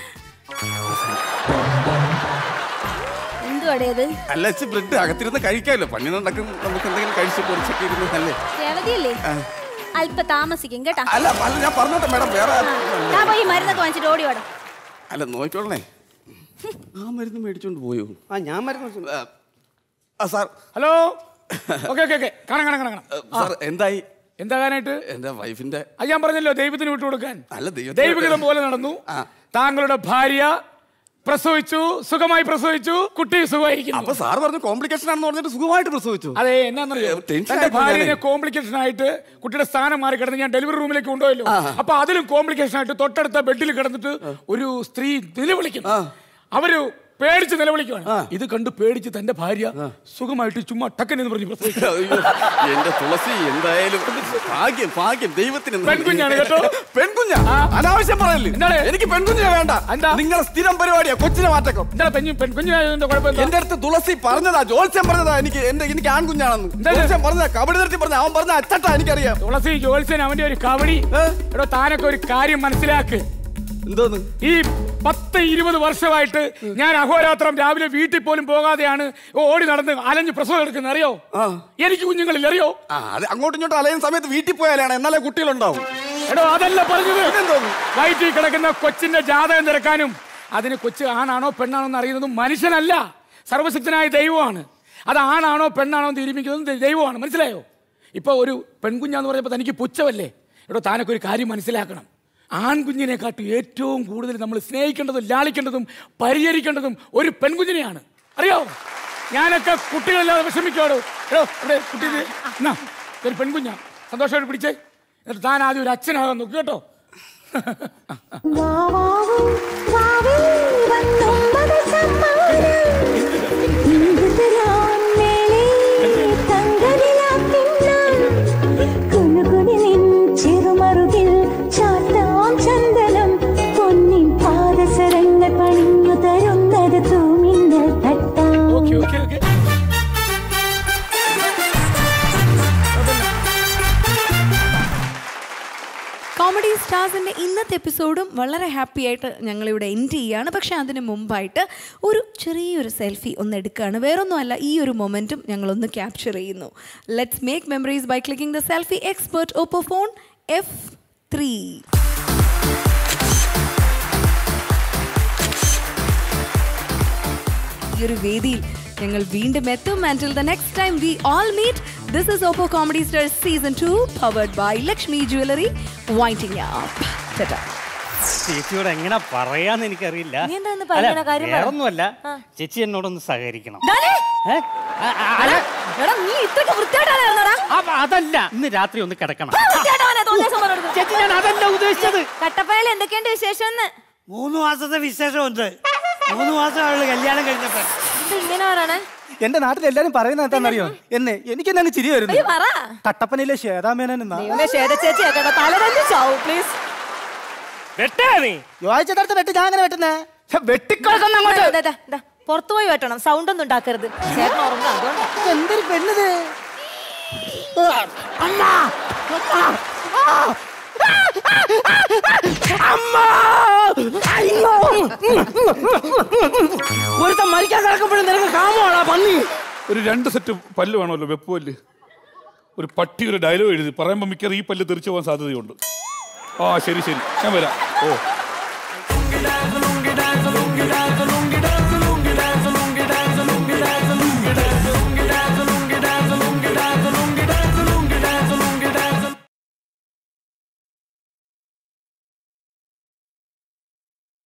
എന്തുവാടേ ഇത് അല്ല അച്ഛൻ ബ്രെഡ് അകത്തിരുന്ന് കഴിക്കാമല്ലോ പണി നടക്കും നമുക്ക് എന്തെങ്കിലും കഴിച്ച് കുറച്ചൊക്കെ ഇരുന്ന് അല്ലേ രേവതിയല്ലേ ആ. അല്പ താമസിക്കും കേട്ടാ അല്ല അല്ല ഞാൻ പറഞ്ഞോട്ടെ മാഡം വേറെ ഞാൻ പോയി ഈ മരുന്നൊക്കെ വാങ്ങിച്ചിട്ട് ഓടി വേണം അല്ല നോക്കിക്കോളണേ ആ മരുന്ന് മേടിച്ചോണ്ട് പോയോ ആ ഞാൻ മരുന്ന് ആ sir hello okay okay okay കാണാം കാണാം കാണാം സാർ എന്തായി എന്താകാനായിട്ട് എന്റെ വൈഫിന്റെ അത് ഞാൻ പറഞ്ഞല്ലോ ദൈവത്തിന് വിട്ടുകൊടുക്കാൻ അല്ല ദൈവത്തിന് ദൈവഗീതം പോലെ നടന്നു താങ്കളുടെ ഭാര്യ പ്രസവിച്ചു സുഖമായി പ്രസവിച്ചു കുട്ടി സുഖമായിരിക്കുന്നു അപ്പൊ സാർ പറഞ്ഞു കോംപ്ലിക്കേഷൻ ആണെന്ന് പറഞ്ഞിട്ട് സുഖമായിട്ട് പ്രസവിച്ചു അതെ എന്നാന്നറിയോ ടെൻഷൻ തന്റെ ആയിപ്പോയി ഭാര്യനെ ഞാനേ. കോംപ്ലിക്കേഷൻ ആയിട്ട് കുട്ടിയുടെ സ്ഥാനം മാറി കിടന്ന് ഞാൻ ഡെലിവറി റൂമിലേക്ക് കൊണ്ടുപോയല്ലോ അപ്പൊ അതിലും കോംപ്ലിക്കേഷൻ ആയിട്ട് തൊട്ടടുത്ത ബെഡിൽ കിടന്നിട്ട് ഒരു സ്ത്രീ നിലവിളിക്കുന്നു അവര് പേടിച്ച് നിലവിളിക്കുകയാണ് ഇത് കണ്ട് പേടിച്ച് തന്റെ ഭാര്യ സുഖമായിട്ട് ചുമ്മാ ടക്കൻ എന്ന് പറഞ്ഞ് പ്രസവിച്ചു അയ്യോ, എന്റെ തുളസി എന്തായാലും ഭാഗ്യം ഭാഗ്യം ദൈവത്തിന് നന്ദി. പെൺകുഞ്ഞാണ് കേട്ടോ. പെൺകുഞ്ഞാ അനാവശ്യം പറയല്ലേ എനിക്ക് പെൺകുഞ്ഞിനെ വേണ്ട നിങ്ങളെ സ്ഥിരം പരിപാടിയാ കൊച്ചിനെ മാറ്റക്കം പെൺകുഞ്ഞായതിന്റെ കുഴപ്പമില്ല എന്റെ അടുത്ത് തുളസി പറഞ്ഞതാ ജോത്സ്യം പറഞ്ഞതാ എനിക്ക് എന്റെ എനിക്ക് ആൺകുഞ്ഞാണെന്ന് ജോത്സ്യം പറഞ്ഞതാ കബഡി നിർത്തി പറഞ്ഞ അവൻ പറഞ്ഞ അച്ചട്ടാ എനിക്കറിയാം തുളസി ജോത്സ്യൻ അവന്റെ ഒരു കവടി എടോ താനൊക്കെ ഒരു കാര്യം മനസ്സിലാക്ക് എന്തോന്ന് ഈ പത്ത് ഇരുപത് വർഷമായിട്ട് ഞാൻ അഹോരാത്രം രാവിലെ വീട്ടിൽ പോലും പോകാതെയാണ് ഓടി നടന്ന് അലഞ്ഞ് പ്രസവം എടുക്കുന്നത് അറിയോ എനിക്ക് കുഞ്ഞുങ്ങളിൽ അറിയോ ആ അത് അങ്ങോട്ടും ഇങ്ങോട്ടും അലയുന്ന സമയത്ത് വീട്ടിൽ പോയാലാണ് എന്നാലേ കുട്ടികളുണ്ടാവും എടോ അതല്ല പറഞ്ഞത് വയറ്റിൽ കിടക്കുന്ന കൊച്ചിന്റെ ജാതകം തിരക്കാനും അതിന് കൊച്ച് ആണാണോ പെണ്ണാണോ എന്ന് അറിയുന്നതും മനുഷ്യനല്ല സർവശക്തനായ ദൈവമാണ് അത് ആണാണോ പെണ്ണാണോ എന്ന് തീരുമാനിക്കുന്നതും ദൈ- ദൈവമാണ് മനസ്സിലായോ ഇപ്പൊ ഒരു പെൺകുഞ്ഞാന്ന് പറഞ്ഞപ്പോൾ തനിക്ക് പുച്ഛമല്ലേ എടോ താനൊക്കെ ഒരു കാര്യം മനസ്സിലാക്കണം ആൺകുഞ്ഞിനെക്കാട്ടും ഏറ്റവും കൂടുതൽ നമ്മൾ സ്നേഹിക്കേണ്ടതും ലാളിക്കേണ്ടതും പരിചരിക്കേണ്ടതും ഒരു പെൺകുഞ്ഞിനെയാണ് അറിയോ ഞാനൊക്കെ കുട്ടികളില്ലാതെ വിഷമിക്കാടോ എടോ ഇവിടെ കുട്ടി ഇത് എന്നാ, ഒരു പെൺകുഞ്ഞാ സന്തോഷമായിട്ട് പിടിച്ചേ എന്നിട്ട് താൻ ആദ്യം ഒരു അച്ഛനാകാൻ നോക്ക് കേട്ടോ ചെറുമറുകിൽ ചാട്ടാം ചന്ദനം പൊന്നിൻ പാദസരങ്ങൾ പണിഞ്ഞു തരുന്നത് തൂമിന്നൽ തട്ടാം കോമഡി സ്റ്റാർസിന്റെ ഇന്നത്തെ എപ്പിസോഡും വളരെ ഹാപ്പി ആയിട്ട് ഞങ്ങളിവിടെ എൻഡ് ചെയ്യാണ് പക്ഷെ അതിന് മുമ്പായിട്ട് ഒരു ചെറിയൊരു സെൽഫി ഒന്ന് എടുക്കുകയാണ് വേറൊന്നുമല്ല ഈ ഒരു മൊമെന്റും ഞങ്ങളൊന്ന് ക്യാപ്ചർ ചെയ്യുന്നു let's make memories by clicking the selfie expert Oppo phone F three ഈ ഒരു വേദിയിൽ ഞങ്ങൾ വീണ്ടും എത്തും until the next time we all meet this is Oppo comedy star season two powered by Lakshmi jewellery waiting up ചേച്ചിയോട് എങ്ങനെ പറയാന്ന് എനിക്കറിയില്ല നീ എന്താ ഇന്ന് പറയണ അല്ല, കാര്യം പറ. വേറൊന്നുമല്ല ചേച്ചി എന്നോടൊന്ന് സഹകരിക്കണം ഡാലി! ഏ? ആ, ആ, അല്ല, എടാ നീ ഇത്രയ്ക്ക് വൃത്തിയായിട്ടാണ് കിടന്നടാ ആ, അതല്ല ഇന്ന് രാത്രി ഒന്ന് കിടക്കണം വൃത്തിയായിട്ടവനെ തോന്നിയ ദിവസം പറഞ്ഞു കൊടുക്കും. ചേച്ചി ഞാൻ അതല്ല ഉദ്ദേശിച്ചത് കട്ടപ്പനയിൽ എന്തൊക്കെയുണ്ട് വിശേഷം എന്ന് മൂന്ന് മാസത്തെ വിശേഷമുണ്ട് മൂന്ന് മാസമായുള്ള കല്യാണം കഴിഞ്ഞപ്പോ ഇങ്ങനെ പറയണേ എന്റെ നാട്ടിൽ എല്ലാരും പറയുന്നത് എന്താണെന്നറിയോ എന്നെ എനിക്ക് എന്താണ് ചിരി അയ്യോ, വരുന്നത് പറ കട്ടപ്പനയിലെ ശ്വേതാമേനൻ എന്നാ ദൈവമേ ശ്വേത ചേച്ചി കേട്ടോ തല തന്നെ ചാവും പ്ലീസ് വെട്ടാ നീ ചോദിച്ചെടുത്ത് വെട്ടി ഞാൻ അങ്ങനെ വെട്ടുന്നേ വെട്ടിക്കൊടുക്കുന്ന അങ്ങോട്ട് പുറത്തു പോയി വെട്ടണം സൗണ്ട് ഒന്നും ഉണ്ടാക്കരുത് ചേട്ടൻ ഉറങ്ങുക അതുകൊണ്ടാ എന്തൊരു പെണ്ണിത് അമ്മ ഒരുത്തൻ മരിക്കാൻ കിടക്കുമ്പോഴും നിനക്ക് കാമോളാ പന്നി ഒരു രണ്ട് സെറ്റ് പല്ല് വേണമല്ലോ വെപ്പ് പല്ല് ഒരു പട്ടി ഒരു ഡയലോഗ് എഴുതി പറയുമ്പോൾ മിക്കവാറും ഈ പല്ല് തെറിച്ചു പോകാൻ സാധ്യതയുണ്ട് ആ ശരി ശരി ഞാൻ വരാം ഓ